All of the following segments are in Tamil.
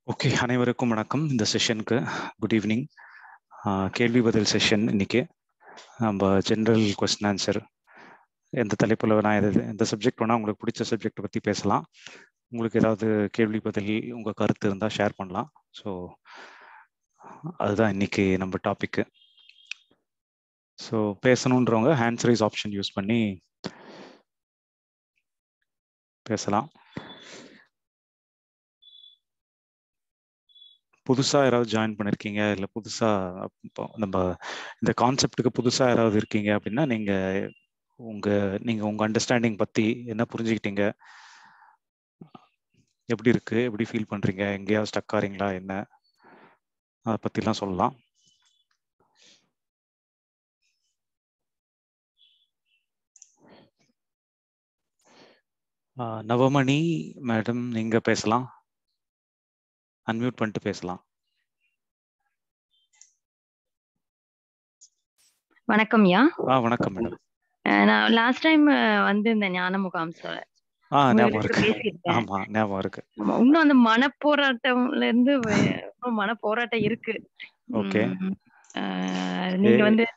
ஓகே அனைவருக்கும் வணக்கம் இந்த செஷனுக்கு குட் ஈவினிங் கேள்வி பதில் செஷன் இன்னைக்கு நம்ம ஜென்ரல் கொஸ்டின் ஆன்சர் எந்த தலைப்பில் நான் எது எந்த சப்ஜெக்ட் வேணால் உங்களுக்கு பிடிச்ச சப்ஜெக்ட் பற்றி பேசலாம் உங்களுக்கு ஏதாவது கேள்வி பதில் உங்கள் கருத்து இருந்தால் ஷேர் பண்ணலாம் ஸோ அதுதான் இன்னைக்கு நம்ம டாபிக்கு ஸோ பேசணுன்றவங்க ஹேண்ட்ஸ் ரைஸ் ஆப்ஷன் யூஸ் பண்ணி பேசலாம் புதுசா யாராவது ஜாயின் பண்ணிருக்கீங்க இல்ல புதுசா நம்ம இந்த கான்செப்டுக்கு புதுசா யாராவது இருக்கீங்க அப்படின்னா நீங்க உங்க நீங்க உங்க அண்டர்ஸ்டாண்டிங் பத்தி என்ன புரிஞ்சுக்கிட்டீங்க எப்படி இருக்கு எப்படி ஃபீல் பண்றீங்க எங்கேயாவது ஸ்டக் ஆறீங்களா என்ன அதை பத்திலாம் சொல்லலாம் நவமணி மேடம் நீங்க பேசலாம் அன்மியூட் பண்ணிட்டு பேசலாம் வணக்கம் யா ஆ வணக்கம் மேடம் நான் லாஸ்ட் டைம் வந்து இந்த ஞான முகாம்சோட ஆ ஞாபகம் இருக்கு ஆமா ஞாபகம் இருக்கு இன்னும் அந்த மனப்போராட்டம்ல இருந்து மன போராட்டம் இருக்கு ஓகே நீங்க வந்து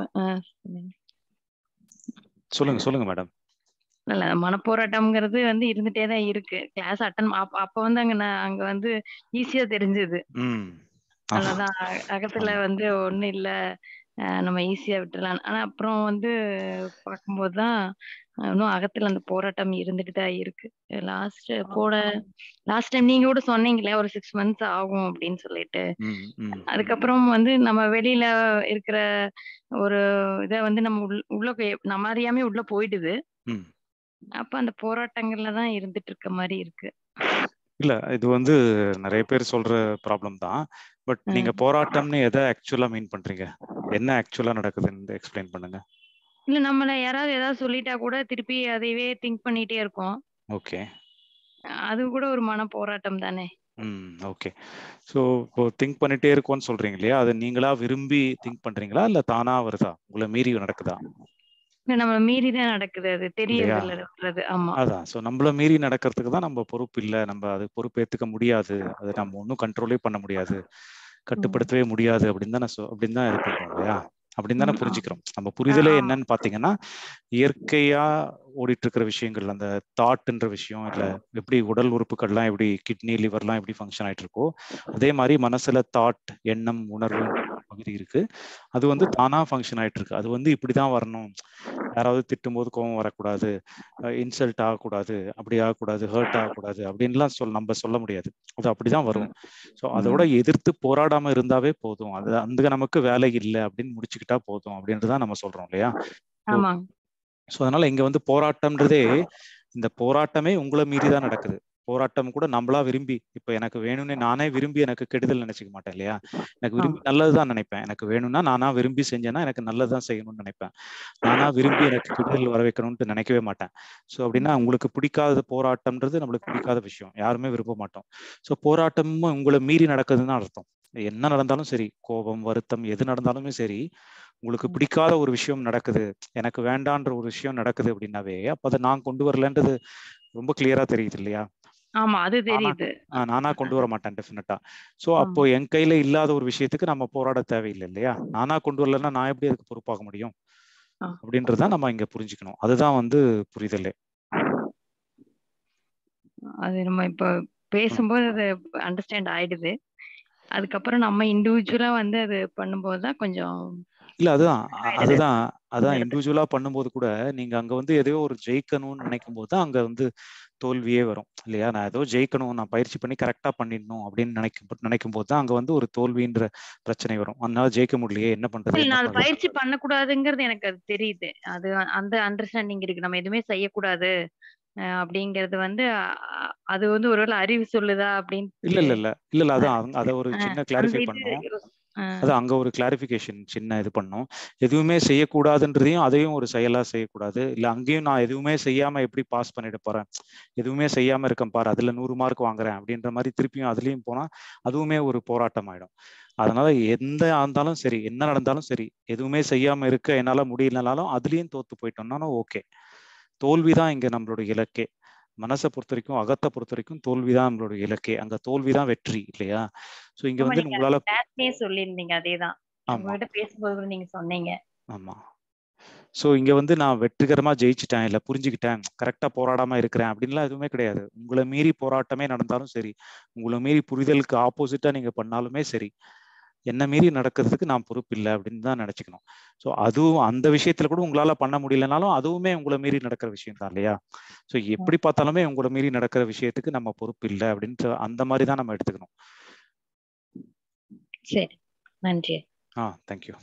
சொல்லுங்க சொல்லுங்க மேடம் இல்ல மனப்போராட்டம்ங்கிறது வந்து இருந்துட்டே தான் இருக்கு கிளாஸ் அட்டன் அப்ப வந்து அங்க நான் அங்க வந்து ஈஸியா தெரிஞ்சது அதான் அகத்துல வந்து ஒண்ணு இல்ல நம்ம ஈஸியா விட்டுலாம் ஆனா அப்புறம் வந்து பார்க்கும்போது தான் இன்னும் அகத்துல அந்த போராட்டம் இருந்துட்டு தான் இருக்கு லாஸ்ட் போட லாஸ்ட் டைம் நீங்க கூட சொன்னீங்களே ஒரு சிக்ஸ் மந்த்ஸ் ஆகும் அப்படின்னு சொல்லிட்டு அதுக்கப்புறம் வந்து நம்ம வெளியில இருக்கிற ஒரு இதை வந்து நம்ம உள்ள நம்ம அறியாமே உள்ள போயிடுது அப்ப அந்த போராட்டங்கள்ல தான் இருந்துட்டு இருக்க மாதிரி இருக்கு இல்ல இது வந்து நிறைய பேர் சொல்ற ப்ராப்ளம் தான் பட் நீங்க போராட்டம்னு எதை ஆக்சுவலா மீன் பண்றீங்க என்ன ஆக்சுவலா நடக்குதுன்னு எக்ஸ்பிளைன் பண்ணுங்க இல்ல நம்மள யாராவது ஏதாவது சொல்லிட்டா கூட திருப்பி அதையவே திங்க் பண்ணிட்டே இருக்கோம் ஓகே அது கூட ஒரு மன போராட்டம் தானே ம் ஓகே ஸோ இப்போ திங்க் பண்ணிட்டே இருக்கோம்னு சொல்றீங்க இல்லையா அதை நீங்களா விரும்பி திங்க் பண்றீங்களா இல்ல தானா வருதா உங்களை மீறி நடக்குதா நம்ம மீறி தான் நடக்குது அது தெரியறது ஆமா அதான் சோ நம்மள மீறி நடக்கிறதுக்கு தான் நம்ம பொறுப்பு இல்ல நம்ம அது பொறுப்பேத்துக்க முடியாது அது நம்ம ஒன்றும் கண்ட்ரோலே பண்ண முடியாது கட்டுப்படுத்தவே முடியாது அப்படின்னு தானே அப்படின்னு தான் இது பண்றோம் இல்லையா அப்படின்னு தானே புரிஞ்சுக்கிறோம் நம்ம புரிதலே என்னன்னு பாத்தீங்கன்னா இயற்கையா ஓடிட்டு இருக்கிற விஷயங்கள் அந்த தாட்ன்ற விஷயம் இல்ல எப்படி உடல் உறுப்புகள்லாம் எப்படி கிட்னி லிவர்லாம் எப்படி ஃபங்க்ஷன் ஆயிட்டு இருக்கோ அதே மாதிரி மனசுல தாட் எண்ணம் உணர்வு பகுதி இருக்கு அது வந்து தானா ஃபங்க்ஷன் ஆயிட்டு இருக்கு அது வந்து இப்படிதான் வரணும் யாராவது திட்டும் போது கோவம் வரக்கூடாது இன்சல்ட் ஆகக்கூடாது அப்படி ஆகக்கூடாது ஹர்ட் ஆகக்கூடாது அப்படின்லாம் சொல் நம்ம சொல்ல முடியாது அது அப்படிதான் வரும் ஸோ அதோட எதிர்த்து போராடாம இருந்தாவே போதும் அது அந்த நமக்கு வேலை இல்லை அப்படின்னு முடிச்சுக்கிட்டா போதும் அப்படின்றதான் நம்ம சொல்றோம் இல்லையா ஸோ அதனால இங்க வந்து போராட்டம்ன்றதே இந்த போராட்டமே உங்களை மீறி தான் நடக்குது போராட்டம் கூட நம்மளா விரும்பி இப்ப எனக்கு வேணும்னு நானே விரும்பி எனக்கு கெடுதல் நினைச்சுக்க மாட்டேன் இல்லையா எனக்கு விரும்பி நல்லதுதான் நினைப்பேன் எனக்கு வேணும்னா நானா விரும்பி செஞ்சேன்னா எனக்கு நல்லதுதான் செய்யணும்னு நினைப்பேன் நானா விரும்பி எனக்கு கெடுதல் வர வைக்கணும்னு நினைக்கவே மாட்டேன் ஸோ அப்படின்னா உங்களுக்கு பிடிக்காத போராட்டம்ன்றது நம்மளுக்கு பிடிக்காத விஷயம் யாருமே விரும்ப மாட்டோம் ஸோ போராட்டமும் உங்களை மீறி நடக்குதுன்னு அர்த்தம் என்ன நடந்தாலும் சரி கோபம் வருத்தம் எது நடந்தாலுமே சரி உங்களுக்கு பிடிக்காத ஒரு விஷயம் நடக்குது எனக்கு வேண்டான்ற ஒரு விஷயம் நடக்குது அப்படின்னாவே அப்ப அதை நான் கொண்டு வரலன்றது ரொம்ப கிளியரா தெரியுது இல்லையா ஆமா அது தெரியுது நானா கொண்டு வர மாட்டேன் டெஃபினட்டா சோ அப்போ என் கையில இல்லாத ஒரு விஷயத்துக்கு நம்ம போராட தேவையில்லை இல்லையா நானா கொண்டு வரலன்னா நான் எப்படி அதுக்கு பொறுப்பாக முடியும் அப்படின்றத நம்ம இங்க புரிஞ்சுக்கணும் அதுதான் வந்து புரிதலே அது நம்ம இப்ப பேசும்போது அது அண்டர்ஸ்டாண்ட் ஆயிடுது அதுக்கப்புறம் நம்ம இண்டிவிஜுவலா வந்து அது பண்ணும்போது தான் கொஞ்சம் இல்ல அதுதான் அதுதான் அதான் இண்டிவிஜுவலா பண்ணும்போது கூட நீங்க அங்க வந்து எதையோ ஒரு ஜெயிக்கணும்னு நினைக்கும் போது தான் அங்க வந்து தோல்வியே வரும் இல்லையா நான் ஏதோ ஜெயிக்கணும் நான் பயிற்சி பண்ணி கரெக்டா பண்ணிடணும் அப்படின்னு நினைக்கும் நினைக்கும் போது தான் அங்க வந்து ஒரு தோல்வின்ற பிரச்சனை வரும் அதனால ஜெயிக்க முடியலையே என்ன பண்றது நான் பயிற்சி பண்ணக்கூடாதுங்கிறது எனக்கு அது தெரியுது அது அந்த அண்டர்ஸ்டாண்டிங் இருக்கு நம்ம எதுவுமே செய்யக்கூடாது அப்படிங்கறது வந்து அது வந்து ஒருவேளை அறிவு சொல்லுதா அப்படின்னு இல்ல இல்ல இல்ல இல்ல இல்ல அதான் அத ஒரு சின்ன கிளாரிஃபை பண்ணோம் அது அங்க ஒரு கிளாரிபிகேஷன் சின்ன இது பண்ணோம் எதுவுமே செய்யக்கூடாதுன்றதையும் அதையும் ஒரு செயலா செய்யக்கூடாது இல்ல அங்கேயும் நான் எதுவுமே செய்யாம எப்படி பாஸ் பண்ணிட்டு போறேன் எதுவுமே செய்யாம இருக்கேன் பாரு அதுல நூறு மார்க் வாங்குறேன் அப்படின்ற மாதிரி திருப்பியும் அதுலயும் போனா அதுவுமே ஒரு போராட்டம் ஆயிடும் அதனால எந்த இருந்தாலும் சரி என்ன நடந்தாலும் சரி எதுவுமே செய்யாம இருக்க என்னால முடியலனாலும் அதுலயும் தோத்து போயிட்டோம்னாலும் ஓகே தோல்விதான் இங்க நம்மளோட இலக்கே மனசை பொறுத்த வரைக்கும் அகத்தை பொறுத்த வரைக்கும் தோல்விதான் நம்மளோட இலக்கே அங்க தோல்விதான் வெற்றி இல்லையா சோ இங்க ஆமா வந்து நீங்க உங்களால கிளாஸ்லயே சொல்லியிருந்தீங்க அதேதான் ஆமா உங்ககிட்ட பேசும்போது கூட நீங்க சொன்னீங்க ஆமா சோ இங்க வந்து நான் வெற்றிகரமா ஜெயிச்சிட்டேன் இல்ல புரிஞ்சுக்கிட்டேன் கரெக்டா போராடாம இருக்கிறேன் அப்படின்லாம் எதுவுமே கிடையாது உங்களை மீறி போராட்டமே நடந்தாலும் சரி உங்களை மீறி புரிதலுக்கு ஆப்போசிட்டா நீங்க பண்ணாலுமே சரி என்ன மீறி நடக்கிறதுக்கு நான் பொறுப்பு இல்லை அப்படின்னு தான் நினைச்சுக்கணும் ஸோ அதுவும் அந்த விஷயத்துல கூட உங்களால பண்ண முடியலனாலும் அதுவுமே உங்களை மீறி நடக்கிற விஷயம் தான் இல்லையா ஸோ எப்படி பார்த்தாலுமே உங்களை மீறி நடக்கிற விஷயத்துக்கு நம்ம பொறுப்பு இல்லை அப்படின்ட்டு அந்த மாதிரி தான் நம்ம எடுத்துக்கணும் சரி நன்றி ஆ தேங்க்யூ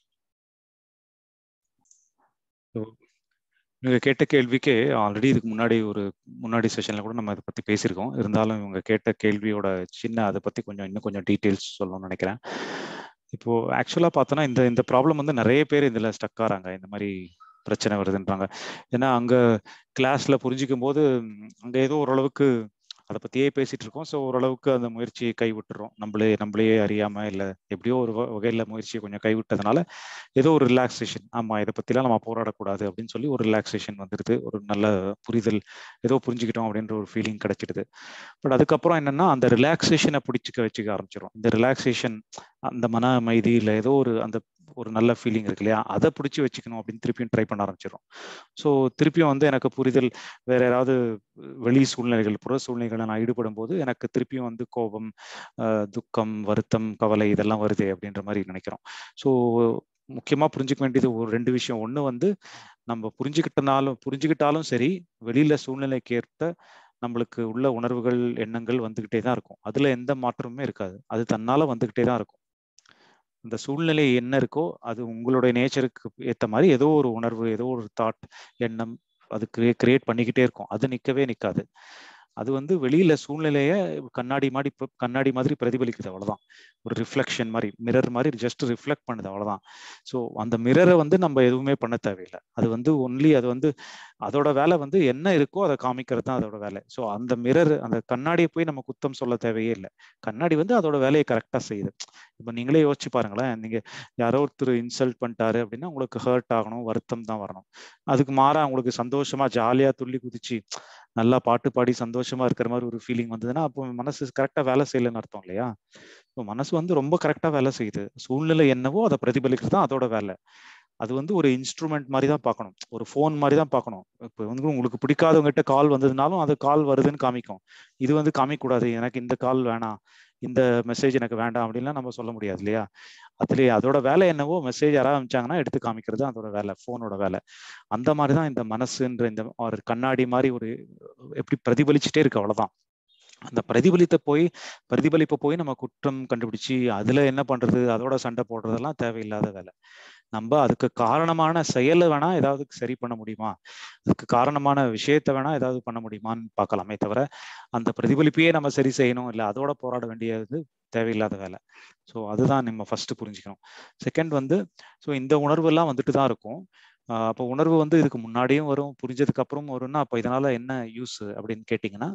நீங்க கேட்ட கேள்விக்கு ஆல்ரெடி இதுக்கு முன்னாடி ஒரு முன்னாடி செஷன்ல கூட நம்ம அதை பத்தி பேசியிருக்கோம் இருந்தாலும் இவங்க கேட்ட கேள்வியோட சின்ன அதை பத்தி கொஞ்சம் இன்னும் கொஞ்சம் டீட்டெயில்ஸ் சொல்லணும்னு நினைக்கிறேன் இப்போ ஆக்சுவலா பார்த்தோன்னா இந்த இந்த ப்ராப்ளம் வந்து நிறைய பேர் இதுல ஸ்டக் ஆறாங்க இந்த மாதிரி பிரச்சனை வருதுன்றாங்க ஏன்னா அங்க கிளாஸ்ல புரிஞ்சுக்கும் போது அங்க ஏதோ ஓரளவுக்கு அதை பத்தியே பேசிட்டு இருக்கோம் ஸோ ஓரளவுக்கு அந்த முயற்சியை கைவிட்டுறோம் நம்மளே நம்மளே அறியாம இல்லை எப்படியோ ஒரு வகையில முயற்சியை கொஞ்சம் கைவிட்டதுனால ஏதோ ஒரு ரிலாக்ஸேஷன் ஆமா இதை பத்திலாம் நம்ம போராடக்கூடாது அப்படின்னு சொல்லி ஒரு ரிலாக்ஸேஷன் வந்துடுது ஒரு நல்ல புரிதல் ஏதோ புரிஞ்சுக்கிட்டோம் அப்படின்ற ஒரு ஃபீலிங் கிடைச்சிடுது பட் அதுக்கப்புறம் என்னன்னா அந்த ரிலாக்ஸேஷனை பிடிச்சிக்க வச்சுக்க ஆரம்பிச்சிடும் இந்த ரிலாக்ஸேஷன் அந்த மன அமைதி இல்லை ஏதோ ஒரு அந்த ஒரு நல்ல ஃபீலிங் இருக்கு இல்லையா அதை பிடிச்சி வச்சுக்கணும் அப்படின்னு திருப்பியும் ட்ரை பண்ண ஆரம்பிச்சிடும் ஸோ திருப்பியும் வந்து எனக்கு புரிதல் வேற யாராவது வெளி சூழ்நிலைகள் புற சூழ்நிலைகளை நான் ஈடுபடும் போது எனக்கு திருப்பியும் வந்து கோபம் துக்கம் வருத்தம் கவலை இதெல்லாம் வருது அப்படின்ற மாதிரி நினைக்கிறோம் ஸோ முக்கியமா புரிஞ்சுக்க வேண்டியது ஒரு ரெண்டு விஷயம் ஒன்று வந்து நம்ம புரிஞ்சுக்கிட்டனாலும் புரிஞ்சுக்கிட்டாலும் சரி வெளியில சூழ்நிலைக்கு ஏற்ப நம்மளுக்கு உள்ள உணர்வுகள் எண்ணங்கள் வந்துகிட்டே தான் இருக்கும் அதுல எந்த மாற்றமுமே இருக்காது அது தன்னால வந்துகிட்டே தான் இருக்கும் அந்த சூழ்நிலை என்ன இருக்கோ அது உங்களுடைய நேச்சருக்கு ஏற்ற மாதிரி ஏதோ ஒரு உணர்வு ஏதோ ஒரு தாட் எண்ணம் அது கிரியேட் பண்ணிக்கிட்டே இருக்கும் அது நிற்கவே நிற்காது அது வந்து வெளியில சூழ்நிலைய கண்ணாடி மாதிரி கண்ணாடி மாதிரி பிரதிபலிக்குது அவ்வளவுதான் ஒரு ரிஃப்ளெக்ஷன் மாதிரி மிரர் மாதிரி ஜஸ்ட் ரிஃப்ளெக்ட் பண்ணுது அவ்வளவுதான் ஸோ அந்த மிரரை வந்து நம்ம எதுவுமே பண்ண தேவையில்லை அது வந்து ஒன்லி அது வந்து அதோட வேலை வந்து என்ன இருக்கோ அதை காமிக்கிறது தான் அதோட வேலை ஸோ அந்த மிரர் அந்த கண்ணாடியை போய் நம்ம குத்தம் சொல்ல தேவையே இல்லை கண்ணாடி வந்து அதோட வேலையை கரெக்டா செய்யுது இப்போ நீங்களே யோசிச்சு பாருங்களேன் நீங்க யாரோ ஒருத்தர் இன்சல்ட் பண்ணிட்டாரு அப்படின்னா உங்களுக்கு ஹர்ட் ஆகணும் வருத்தம் தான் வரணும் அதுக்கு மாறா உங்களுக்கு சந்தோஷமா ஜாலியா துள்ளி குதிச்சு நல்லா பாட்டு பாடி சந்தோஷமா இருக்கிற மாதிரி ஒரு ஃபீலிங் வந்ததுன்னா அப்போ மனசு கரெக்டா வேலை செய்யலன்னு அர்த்தம் இல்லையா இப்போ மனசு வந்து ரொம்ப கரெக்டா வேலை செய்யுது சூழ்நிலை என்னவோ அதை பிரதிபலிக்கிறது தான் அதோட வேலை அது வந்து ஒரு இன்ஸ்ட்ருமெண்ட் மாதிரி தான் பார்க்கணும் ஒரு ஃபோன் மாதிரி தான் பார்க்கணும் இப்போ வந்து உங்களுக்கு பிடிக்காதவங்ககிட்ட கால் வந்ததுனாலும் அது கால் வருதுன்னு காமிக்கும் இது வந்து காமிக்கக்கூடாது எனக்கு இந்த கால் வேணாம் இந்த மெசேஜ் எனக்கு வேண்டாம் அப்படின்லாம் நம்ம சொல்ல முடியாது இல்லையா அதுலேயே அதோட வேலை என்னவோ மெசேஜ் யாராவது அனுப்பிச்சாங்கன்னா எடுத்து காமிக்கிறது அதோட வேலை ஃபோனோட வேலை அந்த மாதிரி தான் இந்த மனசுன்ற இந்த ஒரு கண்ணாடி மாதிரி ஒரு எப்படி பிரதிபலிச்சுட்டே இருக்கு அவ்வளவுதான் அந்த பிரதிபலித்த போய் பிரதிபலிப்பை போய் நம்ம குற்றம் கண்டுபிடிச்சு அதுல என்ன பண்றது அதோட சண்டை போடுறதெல்லாம் தேவையில்லாத வேலை நம்ம அதுக்கு காரணமான செயலை வேணா ஏதாவது சரி பண்ண முடியுமா அதுக்கு காரணமான விஷயத்த வேணா ஏதாவது பண்ண முடியுமான்னு பார்க்கலாமே தவிர அந்த பிரதிபலிப்பையே நம்ம சரி செய்யணும் இல்லை அதோட போராட வேண்டியது தேவையில்லாத வேலை ஸோ அதுதான் நம்ம ஃபர்ஸ்ட் புரிஞ்சுக்கணும் செகண்ட் வந்து ஸோ இந்த உணர்வு எல்லாம் வந்துட்டு தான் இருக்கும் அப்போ உணர்வு வந்து இதுக்கு முன்னாடியும் வரும் புரிஞ்சதுக்கு அப்புறம் வரும்னா அப்போ இதனால என்ன யூஸ் அப்படின்னு கேட்டிங்கன்னா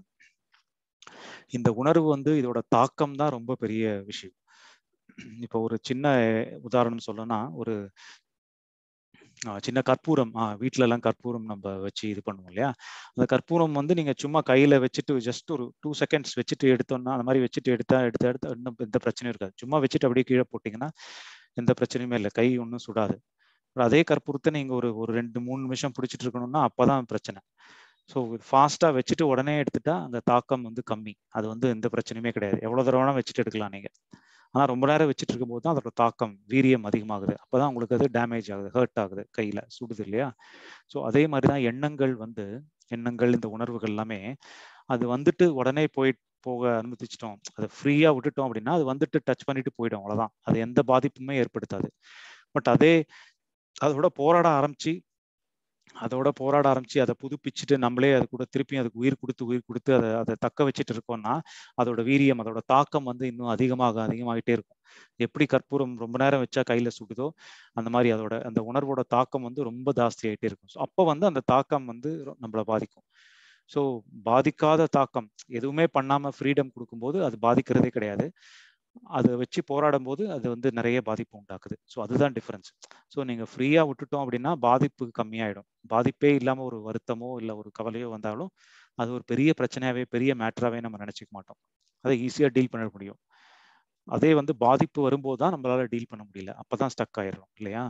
இந்த உணர்வு வந்து இதோட தாக்கம் தான் ரொம்ப பெரிய விஷயம் இப்போ ஒரு சின்ன உதாரணம் சொல்லணும்னா ஒரு சின்ன கற்பூரம் ஆஹ் வீட்டுல எல்லாம் கற்பூரம் நம்ம வச்சு இது பண்ணுவோம் இல்லையா அந்த கற்பூரம் வந்து நீங்க சும்மா கையில வச்சுட்டு ஜஸ்ட் ஒரு டூ செகண்ட்ஸ் வச்சுட்டு எடுத்தோம்னா அந்த மாதிரி வச்சுட்டு எடுத்தா எடுத்து எடுத்து இன்னும் எந்த பிரச்சனையும் இருக்காது சும்மா வச்சுட்டு அப்படியே கீழே போட்டீங்கன்னா எந்த பிரச்சனையுமே இல்லை கை ஒன்றும் சுடாது அதே கற்பூரத்தை நீங்க ஒரு ஒரு ரெண்டு மூணு நிமிஷம் பிடிச்சிட்டு இருக்கணும்னா அப்பதான் பிரச்சனை ஸோ ஃபாஸ்ட்டாக வச்சுட்டு உடனே எடுத்துட்டா அந்த தாக்கம் வந்து கம்மி அது வந்து எந்த பிரச்சனையுமே கிடையாது எவ்வளோ தடவை வேணால் வச்சுட்டு எடுக்கலாம் நீங்கள் ஆனால் ரொம்ப நேரம் வச்சுட்டு இருக்கும்போது தான் அதோட தாக்கம் வீரியம் அதிகமாகுது அப்போ தான் உங்களுக்கு அது டேமேஜ் ஆகுது ஹர்ட் ஆகுது கையில் சுடுது இல்லையா ஸோ அதே மாதிரி தான் எண்ணங்கள் வந்து எண்ணங்கள் இந்த உணர்வுகள் எல்லாமே அது வந்துட்டு உடனே போய் போக அனுமதிச்சிட்டோம் அதை ஃப்ரீயாக விட்டுட்டோம் அப்படின்னா அது வந்துட்டு டச் பண்ணிட்டு போயிடும் அவ்வளோதான் அது எந்த பாதிப்புமே ஏற்படுத்தாது பட் அதே அதோட போராட ஆரம்பிச்சு அதோட போராட ஆரம்பிச்சு அதை புதுப்பிச்சுட்டு நம்மளே அது கூட திருப்பியும் அதுக்கு உயிர் கொடுத்து உயிர் கொடுத்து அதை அதை தக்க வச்சுட்டு இருக்கோம்னா அதோட வீரியம் அதோட தாக்கம் வந்து இன்னும் அதிகமாக அதிகமாகிட்டே இருக்கும் எப்படி கற்பூரம் ரொம்ப நேரம் வச்சா கையில சுடுதோ அந்த மாதிரி அதோட அந்த உணர்வோட தாக்கம் வந்து ரொம்ப ஜாஸ்தி ஆகிட்டே இருக்கும் ஸோ அப்போ வந்து அந்த தாக்கம் வந்து நம்மளை பாதிக்கும் ஸோ பாதிக்காத தாக்கம் எதுவுமே பண்ணாம ஃப்ரீடம் கொடுக்கும்போது அது பாதிக்கிறதே கிடையாது அதை வச்சு போராடும் போது அது வந்து நிறைய பாதிப்பு உண்டாக்குது ஸோ அதுதான் டிஃபரன்ஸ் ஸோ நீங்க ஃப்ரீயா விட்டுட்டோம் அப்படின்னா பாதிப்பு கம்மியாயிடும் பாதிப்பே இல்லாம ஒரு வருத்தமோ இல்லை ஒரு கவலையோ வந்தாலும் அது ஒரு பெரிய பிரச்சனையாவே பெரிய மேட்டராகவே நம்ம நினச்சிக்க மாட்டோம் அதை ஈஸியாக டீல் பண்ண முடியும் அதே வந்து பாதிப்பு வரும்போது தான் நம்மளால டீல் பண்ண முடியல அப்பதான் ஸ்டக் ஆயிடுறோம் இல்லையா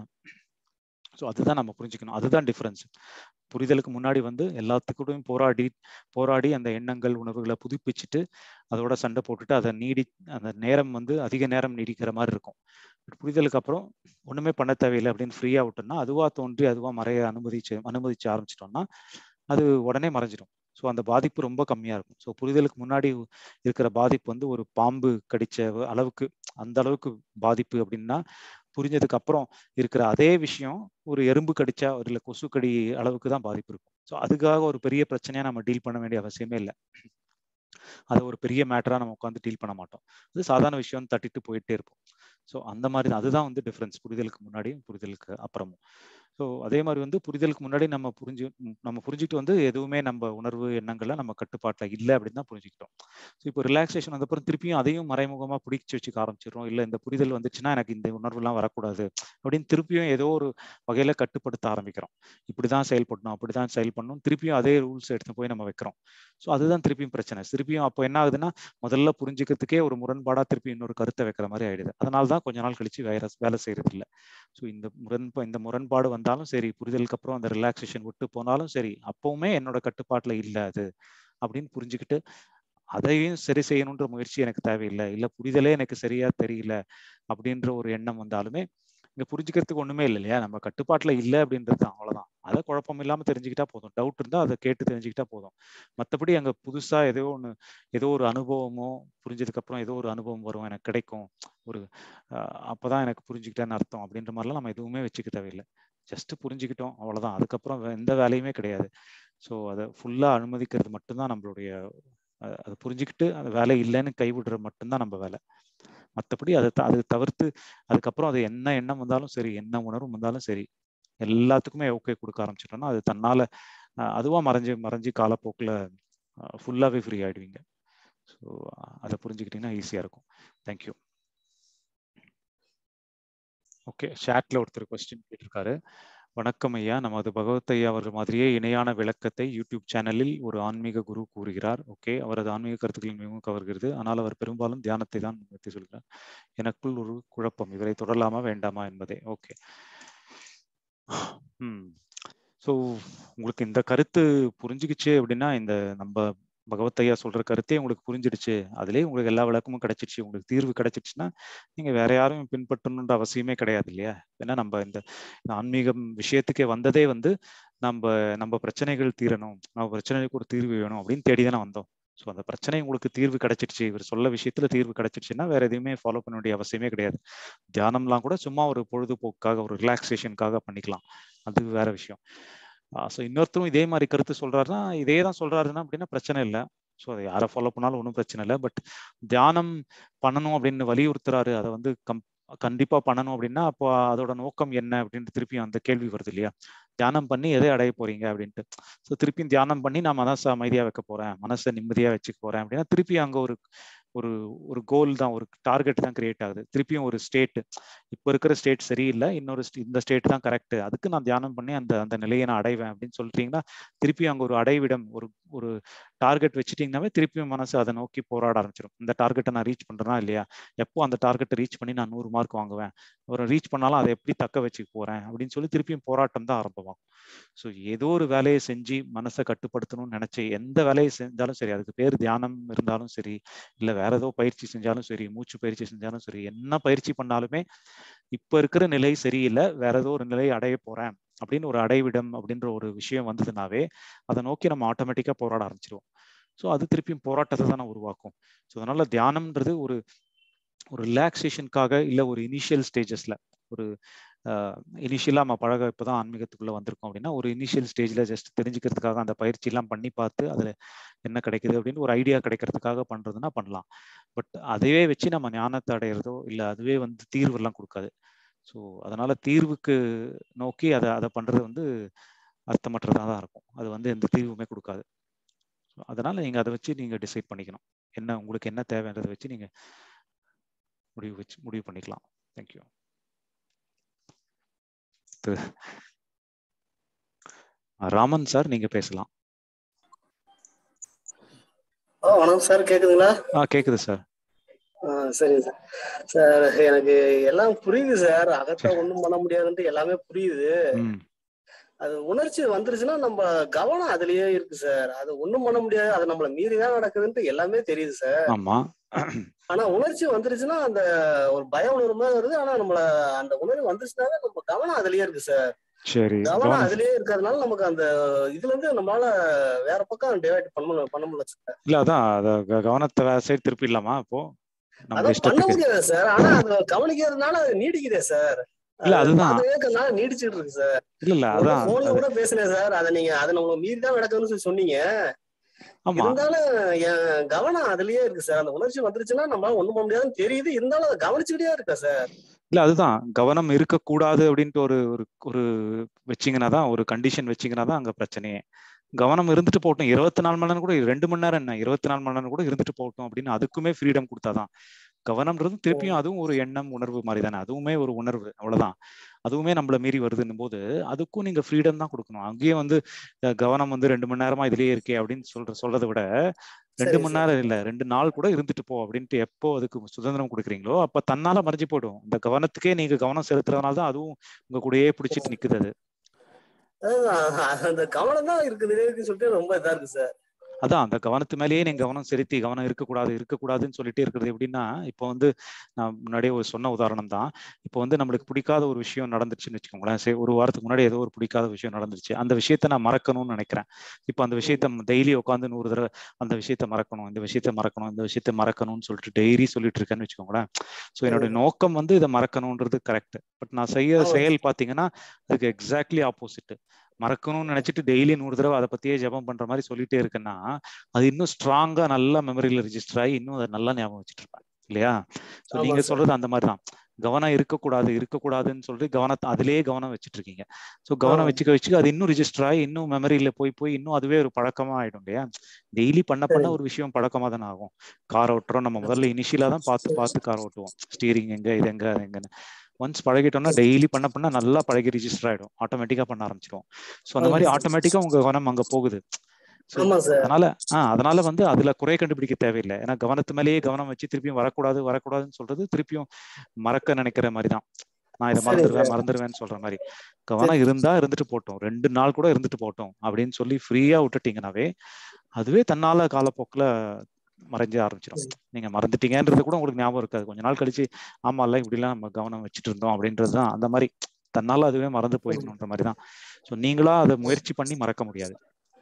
ஸோ அதுதான் நம்ம புரிஞ்சுக்கணும் அதுதான் டிஃப்ரென்ஸ் புரிதலுக்கு முன்னாடி வந்து எல்லாத்துக்கூடயும் போராடி போராடி அந்த எண்ணங்கள் உணர்வுகளை புதுப்பிச்சுட்டு அதோட சண்டை போட்டுட்டு அதை நீடி அந்த நேரம் வந்து அதிக நேரம் நீடிக்கிற மாதிரி இருக்கும் புரிதலுக்கு அப்புறம் ஒண்ணுமே பண்ண தேவையில்லை அப்படின்னு ஃப்ரீயா விட்டோம்னா அதுவா தோன்றி அதுவா மறைய அனுமதிச்சு அனுமதிச்சு ஆரம்பிச்சிட்டோம்னா அது உடனே மறைஞ்சிடும் ஸோ அந்த பாதிப்பு ரொம்ப கம்மியா இருக்கும் ஸோ புரிதலுக்கு முன்னாடி இருக்கிற பாதிப்பு வந்து ஒரு பாம்பு கடிச்ச அளவுக்கு அந்த அளவுக்கு பாதிப்பு அப்படின்னா புரிஞ்சதுக்கு அப்புறம் இருக்கிற அதே விஷயம் ஒரு எறும்பு கடிச்சா ஒரு இல்லை கொசு கடி அளவுக்கு தான் பாதிப்பு இருக்கும் ஸோ அதுக்காக ஒரு பெரிய பிரச்சனையா நம்ம டீல் பண்ண வேண்டிய அவசியமே இல்லை அதை ஒரு பெரிய மேட்டரா நம்ம உட்காந்து டீல் பண்ண மாட்டோம் அது சாதாரண விஷயம் தட்டிட்டு போயிட்டே இருப்போம் ஸோ அந்த மாதிரி தான் அதுதான் வந்து டிஃப்ரென்ஸ் புரிதலுக்கு முன்னாடியும் புரிதலுக்கு அப்புறமும் ஸோ அதே மாதிரி வந்து புரிதலுக்கு முன்னாடி நம்ம புரிஞ்சு நம்ம புரிஞ்சுட்டு வந்து எதுவுமே நம்ம உணர்வு எண்ணங்கள்ல நம்ம கட்டுப்பாட்டில் இல்லை அப்படின்னு தான் புரிஞ்சுக்கிட்டோம் ஸோ இப்போ ரிலாக்ஸேஷன் வந்தப்பறம் திருப்பியும் அதையும் மறைமுகமாக பிடிச்சி வச்சுக்க ஆரம்பிச்சிடும் இல்லை இந்த புரிதல் வந்துச்சுன்னா எனக்கு இந்த உணர்வுலாம் வரக்கூடாது அப்படின்னு திருப்பியும் ஏதோ ஒரு வகையில கட்டுப்படுத்த ஆரம்பிக்கிறோம் இப்படிதான் செயல்படணும் அப்படிதான் செயல்படணும் திருப்பியும் அதே ரூல்ஸ் எடுத்து போய் நம்ம வைக்கிறோம் ஸோ அதுதான் திருப்பியும் பிரச்சனை திருப்பியும் அப்போ என்ன ஆகுதுன்னா முதல்ல புரிஞ்சுக்கிறதுக்கே ஒரு முரண்பாடா திருப்பி இன்னொரு கருத்தை வைக்கிற மாதிரி ஆயிடுது அதனால தான் கொஞ்ச நாள் கழிச்சு வேற வேலை செய்யறது இல்லை ஸோ இந்த முரண்பா இந்த முரண்பாடு வந்தாலும் சரி புரிதலுக்கு அப்புறம் அந்த ரிலாக்ஸேஷன் விட்டு போனாலும் சரி அப்பவுமே என்னோட கட்டுப்பாட்டுல இல்லை அது அப்படின்னு புரிஞ்சுக்கிட்டு அதையும் சரி செய்யணுன்ற முயற்சி எனக்கு தேவையில்லை இல்ல புரிதலே எனக்கு சரியா தெரியல அப்படின்ற ஒரு எண்ணம் வந்தாலுமே இங்க புரிஞ்சுக்கிறதுக்கு ஒண்ணுமே இல்லை இல்லையா நம்ம கட்டுப்பாட்டுல இல்லை அப்படின்றது தான் அவ்வளவுதான் அதை குழப்பம் இல்லாம தெரிஞ்சுக்கிட்டா போதும் டவுட் இருந்தா அதை கேட்டு தெரிஞ்சுக்கிட்டா போதும் மற்றபடி அங்க புதுசா ஏதோ ஒண்ணு ஏதோ ஒரு அனுபவமோ புரிஞ்சதுக்கு அப்புறம் ஏதோ ஒரு அனுபவம் வரும் எனக்கு கிடைக்கும் ஒரு அப்பதான் எனக்கு புரிஞ்சுக்கிட்டேன்னு அர்த்தம் அப்படின்ற மாதிரிலாம் நம்ம எதுவுமே வச்சுக்க தேவையில்லை ஜஸ்ட் புரிஞ்சுக்கிட்டோம் அவ்வளவுதான் அதுக்கப்புறம் எந்த வேலையுமே கிடையாது ஸோ அதை ஃபுல்லா அனுமதிக்கிறது மட்டும்தான் நம்மளுடைய அதை புரிஞ்சுக்கிட்டு அந்த வேலை இல்லைன்னு கைவிடுறது மட்டும்தான் நம்ம வேலை மற்றபடி அதை அதை தவிர்த்து அதுக்கப்புறம் அது என்ன எண்ணம் வந்தாலும் சரி என்ன உணர்வு வந்தாலும் சரி எல்லாத்துக்குமே ஓகே கொடுக்க ஆரம்பிச்சிட்டோம்னா அது தன்னால அதுவா மறைஞ்சு மறைஞ்சு காலப்போக்கில் ஃபுல்லாகவே ஃப்ரீ ஆயிடுவீங்க ஸோ அதை புரிஞ்சுக்கிட்டீங்கன்னா ஈஸியாக இருக்கும் தேங்க்யூ ஓகே ஷாட்ல ஒருத்தர் கொஸ்டின் கேட்டிருக்காரு வணக்கம் ஐயா நமது பகவத் ஐயா அவர் மாதிரியே இணையான விளக்கத்தை யூடியூப் சேனலில் ஒரு ஆன்மீக குரு கூறுகிறார் ஓகே அவரது ஆன்மீக கருத்துக்கள் மிகவும் கவர்கிறது ஆனால் அவர் பெரும்பாலும் தியானத்தை தான் முன்னிறுத்தி சொல்கிறார் எனக்குள் ஒரு குழப்பம் இவரை தொடரலாமா வேண்டாமா என்பதே ஓகே ம் ஸோ உங்களுக்கு இந்த கருத்து புரிஞ்சுக்கிச்சு அப்படின்னா இந்த நம்ம பகவத் ஐயா சொல்ற கருத்தே உங்களுக்கு புரிஞ்சிடுச்சு அதுலயே உங்களுக்கு எல்லா விளக்கமும் கிடைச்சிடுச்சு உங்களுக்கு தீர்வு கிடைச்சிடுச்சுன்னா நீங்க வேற யாரும் பின்பற்றணுன்ற அவசியமே கிடையாது இல்லையா ஏன்னா நம்ம இந்த ஆன்மீகம் விஷயத்துக்கே வந்ததே வந்து நம்ம நம்ம பிரச்சனைகள் தீரணும் நம்ம பிரச்சனைக்கு ஒரு தீர்வு வேணும் அப்படின்னு தேடி தானே வந்தோம் ஸோ அந்த பிரச்சனை உங்களுக்கு தீர்வு கிடைச்சிடுச்சு இவர் சொல்ல விஷயத்துல தீர்வு கிடைச்சிடுச்சுன்னா வேற எதுவுமே ஃபாலோ பண்ண வேண்டிய அவசியமே கிடையாது தியானம்லாம் கூட சும்மா ஒரு பொழுதுபோக்காக ஒரு ரிலாக்ஸேஷனுக்காக பண்ணிக்கலாம் அது வேற விஷயம் ஸோ இன்னொருத்தரும் இதே மாதிரி கருத்து சொல்றாருன்னா இதே தான் சொல்றாருன்னா அப்படின்னா பிரச்சனை இல்லை ஸோ அதை யாரை ஃபாலோ பண்ணாலும் ஒன்றும் பிரச்சனை இல்லை பட் தியானம் பண்ணணும் அப்படின்னு வலியுறுத்துறாரு அதை வந்து கம் கண்டிப்பா பண்ணணும் அப்படின்னா அப்போ அதோட நோக்கம் என்ன அப்படின்ட்டு திருப்பி அந்த கேள்வி வருது இல்லையா தியானம் பண்ணி எதை அடைய போறீங்க அப்படின்ட்டு ஸோ திருப்பியும் தியானம் பண்ணி நான் மனசை அமைதியா வைக்க போறேன் மனசை நிம்மதியா வச்சுக்க போறேன் அப்படின்னா திருப்பி அங்க ஒரு ஒரு ஒரு கோல் தான் ஒரு டார்கெட் தான் கிரியேட் ஆகுது திருப்பியும் ஒரு ஸ்டேட் இப்போ இருக்கிற ஸ்டேட் சரியில்லை இன்னொரு இந்த ஸ்டேட் தான் கரெக்ட் அதுக்கு நான் தியானம் பண்ணி அந்த அந்த நிலையை நான் அடைவேன் அப்படின்னு சொல்லிட்டீங்கன்னா திருப்பியும் அங்கே ஒரு அடைவிடம் ஒரு ஒரு டார்கெட் வச்சுட்டீங்கன்னாவே திருப்பியும் மனசு அதை நோக்கி போராட ஆரம்பிச்சிடும் இந்த டார்கெட்டை நான் ரீச் பண்றேனா இல்லையா எப்போ அந்த டார்கெட்டை ரீச் பண்ணி நான் நூறு மார்க் வாங்குவேன் ஒரு ரீச் பண்ணாலும் அதை எப்படி தக்க வச்சுக்க போறேன் அப்படின்னு சொல்லி திருப்பியும் போராட்டம் தான் ஆரம்பமாகும் ஸோ ஏதோ ஒரு வேலையை செஞ்சு மனசை கட்டுப்படுத்தணும்னு நினைச்சு எந்த வேலையை செஞ்சாலும் சரி அதுக்கு பேர் தியானம் இருந்தாலும் சரி இல்லை வேற ஏதோ பயிற்சி செஞ்சாலும் சரி மூச்சு பயிற்சி செஞ்சாலும் சரி என்ன பயிற்சி பண்ணாலுமே இப்ப இருக்கிற நிலை சரியில்லை வேற ஏதோ ஒரு நிலை அடைய போறேன் அப்படின்னு ஒரு அடைவிடம் அப்படின்ற ஒரு விஷயம் வந்ததுனாவே அதை நோக்கி நம்ம ஆட்டோமேட்டிக்கா போராட ஆரம்பிச்சிருவோம் ஸோ அது திருப்பியும் போராட்டத்தை தானே உருவாக்கும் ஸோ அதனால தியானம்ன்றது ஒரு ஒரு ரிலாக்ஸேஷனுக்காக இல்லை ஒரு இனிஷியல் ஸ்டேஜஸ்ல ஒரு இனிஷியலாக நம்ம பழக இப்போதான் ஆன்மீகத்துக்குள்ள வந்திருக்கோம் அப்படின்னா ஒரு இனிஷியல் ஸ்டேஜ்ல ஜஸ்ட் தெரிஞ்சுக்கிறதுக்காக அந்த பயிற்சி எல்லாம் பண்ணி பார்த்து அதுல என்ன கிடைக்குது அப்படின்னு ஒரு ஐடியா கிடைக்கிறதுக்காக பண்றதுன்னா பண்ணலாம் பட் அதையே வச்சு நம்ம ஞானத்தை அடையிறதோ இல்லை அதுவே வந்து தீர்வு எல்லாம் கொடுக்காது ஸோ அதனால தீர்வுக்கு நோக்கி அதை அதை பண்றது வந்து அர்த்தமற்றதாக தான் இருக்கும் அது வந்து எந்த தீர்வுமே கொடுக்காது அதனால நீங்க அதை வச்சு நீங்க டிசைட் பண்ணிக்கணும் என்ன உங்களுக்கு என்ன தேவைன்றதை வச்சு நீங்க முடிவு வச்சு முடிவு பண்ணிக்கலாம் தேங்க்யூ ராமன் சார் நீங்க பேசலாம் ஓ வணக்கம் சார் கேக்குதுங்களா ஆ கேக்குது சார் ஆ சரிங்க சார் சார் எனக்கு எல்லாம் புரியுது சார் அகத்தை ஒண்ணும் பண்ண முடியாதுன்ட்டு எல்லாமே புரியுது ம் அது உணர்ச்சி வந்துருச்சுன்னா நம்ம கவனம் அதுலயே இருக்கு சார் அது ஒண்ணும் பண்ண முடியாது அது நம்மள மீறிதான் நடக்குதுன்ட்டு எல்லாமே தெரியுது சார் ஆமா ஆனா உணர்ச்சி வந்துருச்சுன்னா அந்த ஒரு பய உணர்வு மாதிரி வருது ஆனா நம்மள அந்த உணர்வு வந்துருச்சுனாவே நம்ம கவனம் அதுலயே இருக்கு சார் சரி கவனம் கவனம் அதுலயே இருக்கிறதுனால நமக்கு அந்த இதுல இருந்து நம்மளால வேற பக்கம் டிவைட் பண்ண முடியல பண்ண முடியல சார் இல்ல அதான் அத க- கவனத்தை வேற சைடு திருப்பிடலாமா அப்போ நம்ம அதான் பண்ண இஷ்டத்துக்கு முடியாது சார் ஆனா அது கவனிக்கிறதுனால அது நீடிக்குதே சார் இல்ல அதுதான் கேட்கறதுனால நீடிச்சிட்டு இருக்கு சார் இல்ல இல்ல அதான் போன்ல அது கூட பேசுனேன் சார் அதை நீங்க அதை நம்ம மீறி தான் நடக்குதுன்னு சொல்லி சொன்னீங்க ஆமா இருந்தாலும் என் கவனம் அதுலயே இருக்கு சார் அந்த உணர்ச்சி வந்துருச்சுன்னா நம்மளால ஒண்ணும் பண்ண முடியாதுன்னு தெரியுது இருந்தாலும் அதை கவனிச்சுக்கிட்டே இருக்கா சார் இல்ல அதுதான் கவனம் இருக்கக்கூடாது அப்படின்ட்டு ஒரு ஒரு ஒரு வச்சீங்கன்னா தான் ஒரு கண்டிஷன் வச்சீங்கன்னா தான் அங்க பிரச்சனையே கவனம் இருந்துட்டு போகட்டும் இருபத்தி நாலு மணி நேரம் கூட ரெண்டு மணி நேரம் என்ன இருபத்தி நாலு மணி நேரம் கூட இருந்துட்டு போகட்டும் அப்படின்னு அதுக்குமே ஃப்ரீடம் கொடுத்தாதான் கவனம்ன்றது திருப்பியும் அதுவும் ஒரு எண்ணம் உணர்வு மாதிரி தானே அதுவுமே ஒரு உணர்வு அவ்வளவுதான் அதுவுமே நம்மள மீறி வருதுன்னும் போது அதுக்கும் நீங்க ஃப்ரீடம் தான் கொடுக்கணும் அங்கேயும் வந்து அஹ், கவனம் வந்து ரெண்டு மணி நேரமா இதுலயே இருக்கே அப்படின்னு சொல்ற சொல்றதை விட ரெண்டு சரி மணி சார் நேரம் இல்ல ரெண்டு நாள் கூட இருந்துட்டு போ அப்படின்ட்டு எப்போ அதுக்கு சுதந்திரம் கொடுக்குறீங்களோ அப்ப தன்னால மறைஞ்சு போயிடும் இந்த கவனத்துக்கே நீங்க கவனம் செலுத்துறதுனால தான் அதுவும் உங்க கூடயே பிடிச்சிட்டு நிக்குது அது அதுதான் அந்த கவனம் தான் இருக்குது இருக்குன்னு சொல்லிட்டு ரொம்ப இதா இருக்கு சார் அதான் அந்த கவனத்து மேலேயே நீங்க கவனம் செலுத்தி கவனம் இருக்கக்கூடாது இருக்கக்கூடாதுன்னு சொல்லிட்டே இருக்கிறது எப்படின்னா இப்போ வந்து நான் முன்னாடியே ஒரு சொன்ன உதாரணம் தான் இப்போ வந்து நம்மளுக்கு பிடிக்காத ஒரு விஷயம் நடந்துச்சுன்னு வச்சுக்கோங்களேன் சரி ஒரு வாரத்துக்கு முன்னாடி ஏதோ ஒரு பிடிக்காத விஷயம் நடந்துச்சு அந்த விஷயத்த நான் மறக்கணும்னு நினைக்கிறேன் இப்போ அந்த விஷயத்த டெய்லி உட்காந்து நூறு தடவை அந்த விஷயத்த மறக்கணும் இந்த விஷயத்த மறக்கணும் இந்த விஷயத்த மறக்கணும்னு சொல்லிட்டு டெய்லி சொல்லிட்டு இருக்கேன்னு வச்சுக்கோங்களேன் ஸோ என்னோட நோக்கம் வந்து இதை மறக்கணுன்றது கரெக்ட் பட் நான் செய்ய ஆமா செயல் பார்த்தீங்கன்னா அதுக்கு எக்ஸாக்ட்லி ஆப்போசிட் மறக்கணும்னு நினைச்சிட்டு டெய்லி நூறு தடவை அதை பத்தியே ஜெபம் பண்ற மாதிரி சொல்லிட்டே இருக்கேன்னா அது இன்னும் ஸ்ட்ராங்கா நல்லா மெமரியில ரெஜிஸ்டர் ஆகி இன்னும் அதை நல்லா ஞாபகம் வச்சுட்டு இருப்பேன் இல்லையா ஸோ ஆமா நீங்க சார் சொல்றது அந்த மாதிரி தான் கவனம் இருக்கக்கூடாது இருக்கக்கூடாதுன்னு சொல்லிட்டு கவனத்தை அதிலேயே கவனம் வச்சுட்டு இருக்கீங்க ஸோ கவனம் ஆ வச்சுக்க வச்சுக்க அது இன்னும் ரிஜிஸ்டர் ஆகி இன்னும் மெமரியில போய் போய் இன்னும் அதுவே ஒரு பழக்கமா ஆயிடும் இல்லையா டெய்லி பண்ண பண்ண சரி ஒரு விஷயம் பழக்கமா தானே ஆகும் கார் ஓட்டுறோம் நம்ம முதல்ல இனிஷியலா தான் பார்த்து சரி பார்த்து கார் ஓட்டுவோம் ஸ்டீரிங் எங்க இது எங்க அது எங்கன்னு ஒன்ஸ் பழகிட்டோம்னா டெய்லி பண்ண பண்ண நல்லா பழகி ரிஜிஸ்டர் ஆயிடும் ஆட்டோமேட்டிக்கா பண்ண ஆரம்பிச்சிடும் ஸோ அந்த மாதிரி ஆமா சார் ஆட்டோமேட்டிக்கா உங்க கவனம் அங்க போகுது ஸோ ஆமா சார் அதனால ஆஹ் அதனால வந்து அதுல குறை கண்டுபிடிக்க தேவையில்லை ஏன்னா கவனத்து மேலேயே கவனம் வச்சு திருப்பியும் வரக்கூடாது வரக்கூடாதுன்னு சொல்றது திருப்பியும் மறக்க நினைக்கிற மாதிரி தான் நான் இதை சரி மறந்துடுவேன் சார் மறந்துடுவேன்னு சொல்ற மாதிரி சரி கவனம் இருந்தா இருந்துட்டு போட்டோம் ரெண்டு நாள் கூட இருந்துட்டு போட்டோம் அப்படின்னு சொல்லி ஃப்ரீயா விட்டுட்டீங்கன்னாவே அதுவே தன்னால காலப்போக்குல மறைஞ்ச ஆரம்பிச்சிடும் ம். நீங்க மறந்துட்டீங்கன்றது கூட உங்களுக்கு ஞாபகம் இருக்காது கொஞ்ச நாள் கழிச்சு ஆமா இல்ல இப்படிலாம் நம்ம கவனம் வச்சுட்டு இருந்தோம் அப்படின்றது தான் அந்த மாதிரி தன்னால அதுவே மறந்து ம். போயிடணுன்ற மாதிரி தான் ஸோ நீங்களா அதை முயற்சி பண்ணி மறக்க முடியாது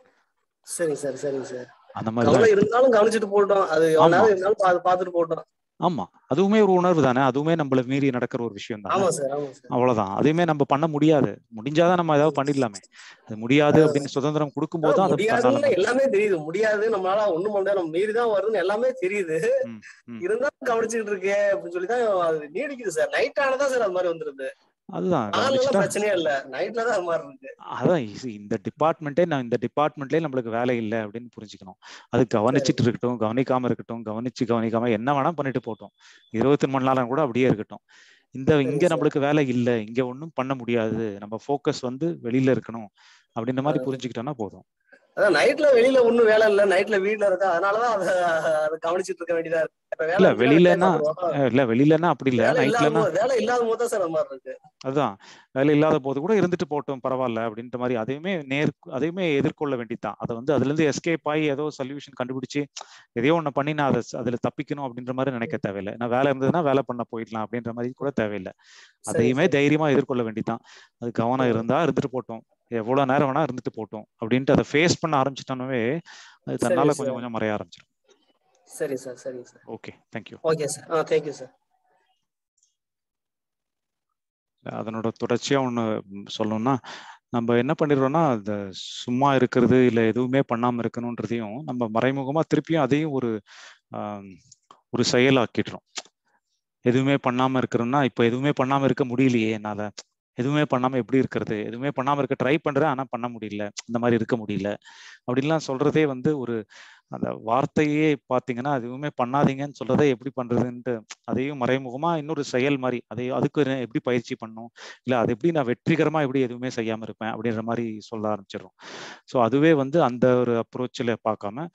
சரிங்க சார் சரிங்க சார் அந்த மாதிரி தான் கவலை இருக்கு இருந்தாலும் கவனிச்சுட்டு போட்டோம் அது எவ்வளவு ஆமா நேரம் இருந்தாலும் பா பார்த்துட்டு போட்டோம் ஆமா அதுவுமே ஒரு உணர்வு தானே அதுவுமே நம்மள மீறி நடக்கிற ஒரு விஷயம் தானே ஆமா சார் ஆமா சார் அவ்வளவுதான் அதையுமே நம்ம பண்ண முடியாது முடிஞ்சாதான் நம்ம ஏதாவது பண்ணிடலாமே அது முடியாது அப்படின்னு சுதந்திரம் கொடுக்கும்போது தான் அதை தன்னால முடியாதுன்னு மறைச்சு எல்லாமே தெரியுது முடியாது நம்மளால ஒண்ணும் பண்ண முடியாது நம்ம மீறி தான் வருதுன்னு எல்லாமே தெரியுது ம், ம். இருந்தாலும் கவனிச்சுக்கிட்டு இருக்கே அப்படின்னு சொல்லி தான் அது நீடிக்குது சார் நைட் ஆனதான் சார் அது மாதிரி வந்துருது அதுதான் நாள்ல கவனிச்சுட்டா பிரச்சனையே இல்ல நைட்ல தான் அது மாதிரி இருக்கு அதான் easy. இந்த டிபார்ட்மெண்ட்டே நான் இந்த டிபார்ட்மெண்ட்லயே நம்மளுக்கு வேலை இல்லை அப்படின்னு புரிஞ்சுக்கணும் அது சரி கவனிச்சிட்டு இருக்கட்டும் கவனிக்காம இருக்கட்டும் கவனிச்சு கவனிக்காம என்ன வேணா பண்ணிட்டு போட்டோம் இருபத்தி மணி நேரம் கூட அப்படியே இருக்கட்டும் இந்த சரி இங்க சார் நம்மளுக்கு வேலை இல்லை இங்க ஒன்றும் பண்ண முடியாது நம்ம ஃபோக்கஸ் வந்து வெளியில இருக்கணும் அப்படின்ற மாதிரி அஹ் புரிஞ்சுக்கிட்டோம்னா போதும் அதான் நைட்ல வெளியில ஒண்ணும் வேலை இல்ல நைட்ல வீட்ல இருக்கா அதனாலதான் அதை அதை கவனிச்சிட்டு இருக்க வேண்டியதா இருக்கு இப்ப வேலை இல்ல இருந்துச்சுன்னா டைம் வெளியிலன்னா வந்துரும் அஹ் இல்ல வெளியிலன்னா அப்படி இல்ல வேலை இல்லாத நைட்லன்னா போது வேலை இல்லாத போது தான் சார் அது மாதிரி இருக்கு அதுதான் வேலை இல்லாத போது கூட இருந்துட்டு போட்டோம் பரவாயில்ல அப்படின்ற மாதிரி அதையுமே நேர் அதையுமே எதிர்கொள்ள வேண்டியதுதான் அதை வந்து அதுல இருந்து எஸ்கேப் ஆகி ஏதோ சொல்யூஷன் கண்டுபிடிச்சு எதையோ ஒண்ணு பண்ணி நான் அதை அதுல தப்பிக்கணும் அப்படின்ற மாதிரி நினைக்க தேவையில்லை நான் வேலை இருந்ததுன்னா வேலை பண்ண போயிடலாம் அப்படின்ற மாதிரி கூட தேவையில்லை சரி அதையுமே சரி தைரியமா எதிர்கொள்ள வேண்டியதுதான் அது கவனம் ம். இருந்தா இருந்துட்டு போட்டோம் எவ்வளவு நேரம் வேணா இருந்துட்டு போட்டோம் அப்படின்ட்டு அதை ஃபேஸ் பண்ண ஆரம்பிச்சிட்டோம்னாவே அது சரி தன்னால கொஞ்சம் சார் கொஞ்சம் மறைய ஆரம்பிச்சிடும் சரி சார் சரிங்க sir okay thank you okay sir ஆ தேங்க்யூ சார் அதனோட தொடர்ச்சியா ஒண்ணு சொல்லணும்னா நம்ம என்ன பண்ணிடுறோம்னா இந்த சும்மா இருக்கிறது இல்ல எதுவுமே பண்ணாம இருக்கணும்ன்றதையும் நம்ம மறைமுகமா திருப்பியும் அதையும் ஒரு ஆம், ஒரு செயலாக்கிடுறோம் எதுவுமே பண்ணாம இருக்கிறோம்னா இப்ப எதுவுமே பண்ணாம இருக்க முடியலையே என்னால எதுவுமே பண்ணாம எப்படி இருக்கிறது எதுவுமே பண்ணாம இருக்க ட்ரை பண்றேன் ஆனா பண்ண முடியல இந்த மாதிரி இருக்க முடியல அப்படின்லாம் சொல்றதே வந்து ஒரு அந்த வார்த்தையே பாத்தீங்கன்னா எதுவுமே பண்ணாதீங்கன்னு சொல்றதே எப்படி பண்றதுன்ட்டு அதையும் மறைமுகமா இன்னொரு செயல் மாதிரி அதை அதுக்கு நான் எப்படி பயிற்சி பண்ணும் இல்ல அது எப்படி நான் வெற்றிகரமா எப்படி எதுவுமே செய்யாம இருப்பேன் அப்படின்ற மாதிரி சொல்ல ஆரம்பிச்சிடுறோம் ஸோ அதுவே வந்து அந்த ஒரு அப்ரோச்சில் பார்க்காம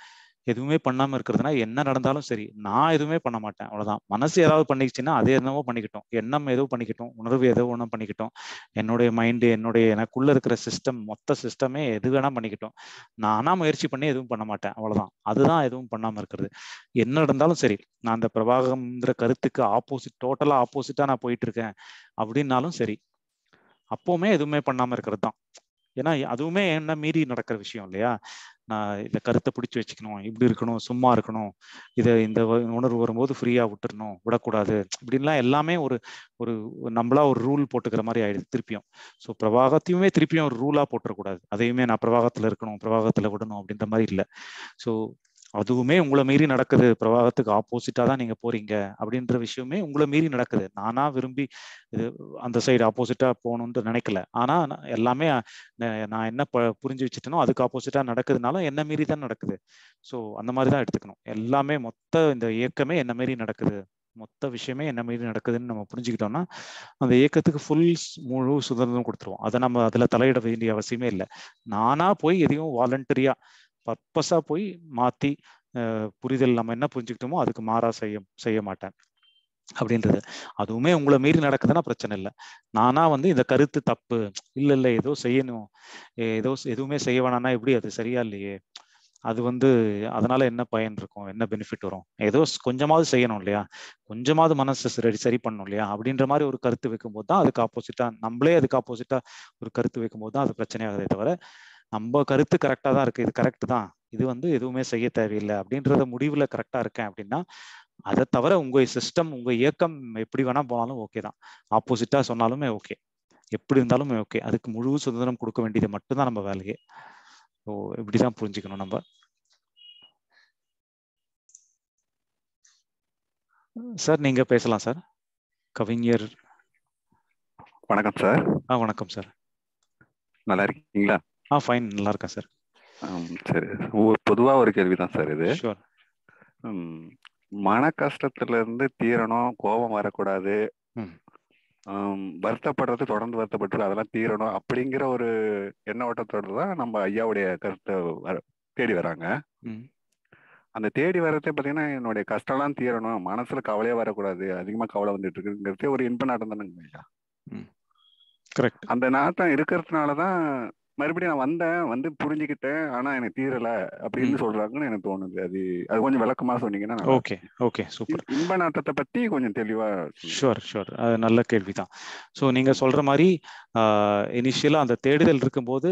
எதுவுமே பண்ணாம இருக்கிறதுனா என்ன நடந்தாலும் சரி நான் எதுவுமே பண்ண மாட்டேன் அவ்வளவுதான் மனசு ஏதாவது பண்ணிக்கிச்சுன்னா அதே என்னவோ பண்ணிக்கிட்டோம் எண்ணம் ஏதோ பண்ணிக்கிட்டோம் உணர்வு ஏதோ ஒன்றும் பண்ணிக்கிட்டோம் என்னுடைய மைண்டு என்னுடைய எனக்குள்ள இருக்கிற சிஸ்டம் மொத்த சிஸ்டமே எது வேணா பண்ணிக்கிட்டோம் நானா முயற்சி பண்ணி எதுவும் பண்ண மாட்டேன் அவ்வளவுதான் அதுதான் எதுவும் பண்ணாம இருக்கிறது என்ன நடந்தாலும் சரி நான் அந்த பிரபாகம்ங்கிற கருத்துக்கு ஆப்போசிட் டோட்டலா ஆப்போசிட்டா நான் போயிட்டு இருக்கேன் அப்படின்னாலும் சரி அப்பவுமே எதுவுமே பண்ணாம இருக்கிறது தான் ஏன்னா அதுவுமே என்ன மீறி நடக்கிற விஷயம் இல்லையா நான் இந்த கருத்தை பிடிச்சி வச்சுக்கணும் இப்படி இருக்கணும் சும்மா இருக்கணும் இதை இந்த உணர்வு வரும்போது ஃப்ரீயா விட்டுறணும் விடக்கூடாது இப்படின்லாம் எல்லாமே ஒரு ஒரு நம்மளா ஒரு ரூல் போட்டுக்கிற மாதிரி ஆயிடுது திருப்பியும் ஸோ பிரவாகத்தையுமே திருப்பியும் ஒரு ரூலா போட்டுறக்கூடாது அதையுமே நான் பிரவாகத்துல இருக்கணும் பிரவாகத்துல விடணும் அப்படின்ற மாதிரி இல்லை ஸோ அதுவுமே உங்களை மீறி நடக்குது பிரவாகத்துக்கு ஆப்போசிட்டா தான் நீங்க போறீங்க அப்படின்ற விஷயமே உங்களை மீறி நடக்குது நானா விரும்பி இது அந்த சைடு ஆப்போசிட்டா போகணும்னு நினைக்கல ஆனா எல்லாமே நான் என்ன புரிஞ்சு வச்சுட்டேனோ அதுக்கு ஆப்போசிட்டா நடக்குதுனாலும் என்ன மீறி தான் நடக்குது ஸோ அந்த மாதிரி தான் எடுத்துக்கணும் எல்லாமே மொத்த இந்த இயக்கமே என்ன மீறி நடக்குது மொத்த விஷயமே என்ன மீறி நடக்குதுன்னு நம்ம புரிஞ்சுக்கிட்டோம்னா அந்த இயக்கத்துக்கு ஃபுல் முழு சுதந்திரம் கொடுத்துருவோம் அதை நம்ம அதுல தலையிட வேண்டிய அவசியமே இல்லை நானா போய் எதையும் வாலண்டரியா பர்பஸா போய் மாத்தி புரிதல் நம்ம என்ன புரிஞ்சுக்கிட்டோமோ அதுக்கு மாறா செய்ய செய்ய மாட்டேன் அப்படின்றது அதுவுமே உங்களை மீறி நடக்குதுன்னா பிரச்சனை இல்லை நானா வந்து இந்த கருத்து தப்பு இல்ல இல்ல ஏதோ செய்யணும் ஏதோ எதுவுமே செய்ய வேணாம்னா எப்படி அது சரியா இல்லையே அது வந்து அதனால என்ன பயன் இருக்கும் என்ன பெனிஃபிட் வரும் ஏதோ கொஞ்சமாவது செய்யணும் இல்லையா கொஞ்சமாவது மனசு சரி சரி பண்ணணும் இல்லையா அப்படின்ற மாதிரி ஒரு கருத்து வைக்கும்போது தான் அதுக்கு ஆப்போசிட்டா நம்மளே அதுக்கு ஆப்போசிட்டா ஒரு கருத்து வைக்கும்போது தான் அது பிரச்சனையாகுதே தவிர நம்ம கருத்து கரெக்டா தான் இருக்கு இது கரெக்ட் தான் இது வந்து எதுவுமே செய்ய தேவையில்லை அப்படின்றத முடிவுல கரெக்டா இருக்கேன் அப்படின்னா அதை தவிர உங்க சிஸ்டம் உங்க இயக்கம் எப்படி வேணா போனாலும் ஓகே தான் ஆப்போசிட்டா சொன்னாலுமே ஓகே எப்படி இருந்தாலும் ஓகே அதுக்கு முழு சுதந்திரம் கொடுக்க வேண்டியது மட்டும்தான் நம்ம வேலையே ஸோ இப்படிதான் புரிஞ்சுக்கணும் நம்ம சார் நீங்க பேசலாம் சார் கவிஞர் வணக்கம் சார் ஆ வணக்கம் சார் நல்லா இருக்கீங்களா ஆ ஃபைன் நல்லா இருக்கேன் சார் சரி பொதுவா ஒரு கேள்விதான் சார் இது ஷூர் மன கஷ்டத்துல இருந்து தீரணும் கோபம் வரக்கூடாது வருத்தப்படுறது தொடர்ந்து வருத்தப்பட்டு அதெல்லாம் தீரணும் அப்படிங்கிற ஒரு எண்ண ஓட்டத்தோடு தான் நம்ம ஐயாவுடைய கருத்தை வர தேடி வராங்க அந்த தேடி வர்றதே பார்த்தீங்கன்னா என்னுடைய கஷ்டம்லாம் தீரணும் மனசுல கவலையே வரக்கூடாது அதிகமா கவலை வந்துட்டு இருக்குங்கிறதே ஒரு இன்ப நாட்டம் தானேங்க ஐயா கரெக்ட் அந்த நாட்டம் இருக்கிறதுனாலதான் மறுபடியும் நான் வந்தேன் வந்து புரிஞ்சுக்கிட்டேன் ஆனா எனக்கு தீரல அப்படின்னு சொல்றாங்கன்னு எனக்கு தோணுது அது அது கொஞ்சம் விளக்கமா சொன்னீங்கன்னா ஓகே ஓகே சூப்பர் இன்ப நாட்டத்தை பத்தி கொஞ்சம் தெளிவா ஷுவர் ஷுவர் அது நல்ல கேள்விதான் ஸோ நீங்க சொல்ற மாதிரி இனிஷியலா அந்த தேடுதல் இருக்கும்போது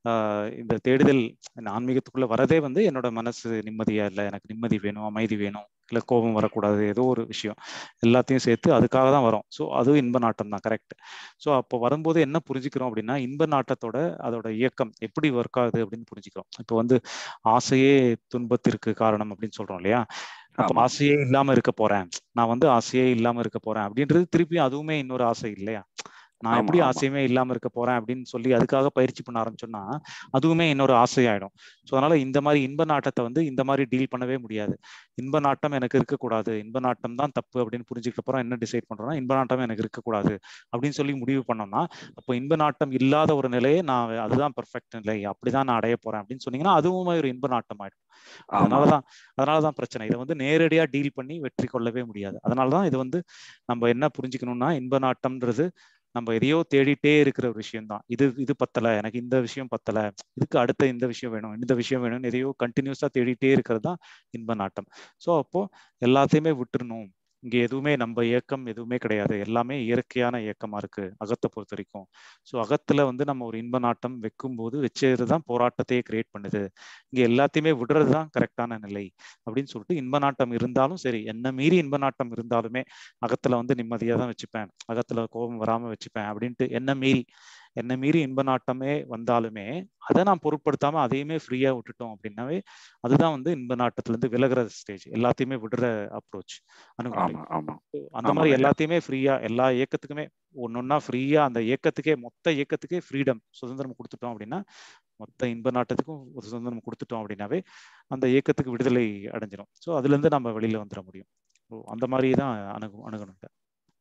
இந்த தேடுதல் ஆன்மீகத்துக்குள்ள வரதே வந்து என்னோட மனசு நிம்மதியா இல்லை எனக்கு நிம்மதி வேணும் அமைதி வேணும் இல்லை கோபம் வரக்கூடாது ஏதோ ஒரு விஷயம் எல்லாத்தையும் சேர்த்து அதுக்காக தான் வரும் ஸோ அதுவும் இன்ப நாட்டம் தான் கரெக்ட் ஸோ அப்போ வரும்போது என்ன புரிஞ்சுக்கிறோம் அப்படின்னா இன்ப நாட்டத்தோட அதோட இயக்கம் எப்படி ஒர்க் ஆகுது அப்படின்னு புரிஞ்சுக்கிறோம் இப்போ வந்து ஆசையே துன்பத்திற்கு காரணம் அப்படின்னு சொல்றோம் இல்லையா அப்போ ஆசையே இல்லாம இருக்க போறேன் நான் வந்து ஆசையே இல்லாம இருக்க போறேன் அப்படின்றது திருப்பி அதுவுமே இன்னொரு ஆசை இல்லையா நான் எப்படி ஆசையுமே இல்லாம இருக்க போறேன் அப்படின்னு சொல்லி அதுக்காக பயிற்சி பண்ண ஆரம்பிச்சோம்னா அதுவுமே இன்னொரு ஆசையாயிடும் ஸோ அதனால இந்த மாதிரி இன்ப நாட்டத்தை வந்து இந்த மாதிரி டீல் பண்ணவே முடியாது இன்ப நாட்டம் எனக்கு இருக்கக்கூடாது இன்ப நாட்டம் தான் தப்பு அப்படின்னு புரிஞ்சுக்க அப்புறம் என்ன டிசைட் பண்றோம்னா இன்ப நாட்டம் எனக்கு இருக்கக்கூடாது அப்படின்னு சொல்லி முடிவு பண்ணோம்னா அப்போ இன்ப நாட்டம் இல்லாத ஒரு நிலையை நான் அதுதான் பெர்ஃபெக்ட் நிலை அப்படிதான் நான் அடைய போறேன் அப்படின்னு சொன்னீங்கன்னா அதுவுமே ஒரு இன்ப நாட்டம் ஆயிடும் அதனாலதான் அதனாலதான் பிரச்சனை இதை வந்து நேரடியா டீல் பண்ணி வெற்றி கொள்ளவே முடியாது அதனாலதான் இது வந்து நம்ம என்ன புரிஞ்சுக்கணும்னா இன்ப நாட்டம்ன்றது நம்ம எதையோ தேடிட்டே இருக்கிற ஒரு விஷயம் தான் இது இது பத்தல எனக்கு இந்த விஷயம் பத்தல இதுக்கு அடுத்த இந்த விஷயம் வேணும் இந்த விஷயம் வேணும்னு எதையோ கண்டினியூஸா தேடிட்டே இருக்கிறது தான் இன்ப நாட்டம் ஸோ அப்போ எல்லாத்தையுமே விட்டுறணும் இங்க எதுவுமே நம்ம இயக்கம் எதுவுமே கிடையாது எல்லாமே இயற்கையான இயக்கமா இருக்கு அகத்தை பொறுத்த வரைக்கும் ஸோ அகத்துல வந்து நம்ம ஒரு இன்ப நாட்டம் வைக்கும் போது வச்சது தான் போராட்டத்தையே கிரியேட் பண்ணுது இங்க எல்லாத்தையுமே விடுறது தான் கரெக்டான நிலை அப்படின்னு சொல்லிட்டு இன்ப நாட்டம் இருந்தாலும் சரி என்ன மீறி இன்ப நாட்டம் இருந்தாலுமே அகத்துல வந்து நிம்மதியா தான் வச்சுப்பேன் அகத்துல கோபம் வராம வச்சுப்பேன் அப்படின்ட்டு என்ன மீறி என்ன மீறி இன்ப நாட்டமே வந்தாலுமே அதை நான் பொருட்படுத்தாம அதையுமே ஃப்ரீயா விட்டுட்டோம் அப்படின்னாவே அதுதான் வந்து இன்ப நாட்டத்துல இருந்து விலகிற ஸ்டேஜ் எல்லாத்தையுமே விடுற அப்ரோச் அணுகுமுறை அந்த மாதிரி எல்லாத்தையுமே ஃப்ரீயா எல்லா இயக்கத்துக்குமே ஒன்னொன்னா ஃப்ரீயா அந்த இயக்கத்துக்கே மொத்த இயக்கத்துக்கே ஃப்ரீடம் சுதந்திரம் கொடுத்துட்டோம் அப்படின்னா மொத்த இன்ப நாட்டத்துக்கும் ஒரு சுதந்திரம் கொடுத்துட்டோம் அப்படின்னாவே அந்த இயக்கத்துக்கு விடுதலை அடைஞ்சிடும் ஸோ அதுல இருந்து நம்ம வெளியில வந்துட முடியும் அந்த மாதிரி தான் அணுகு அணுகணும்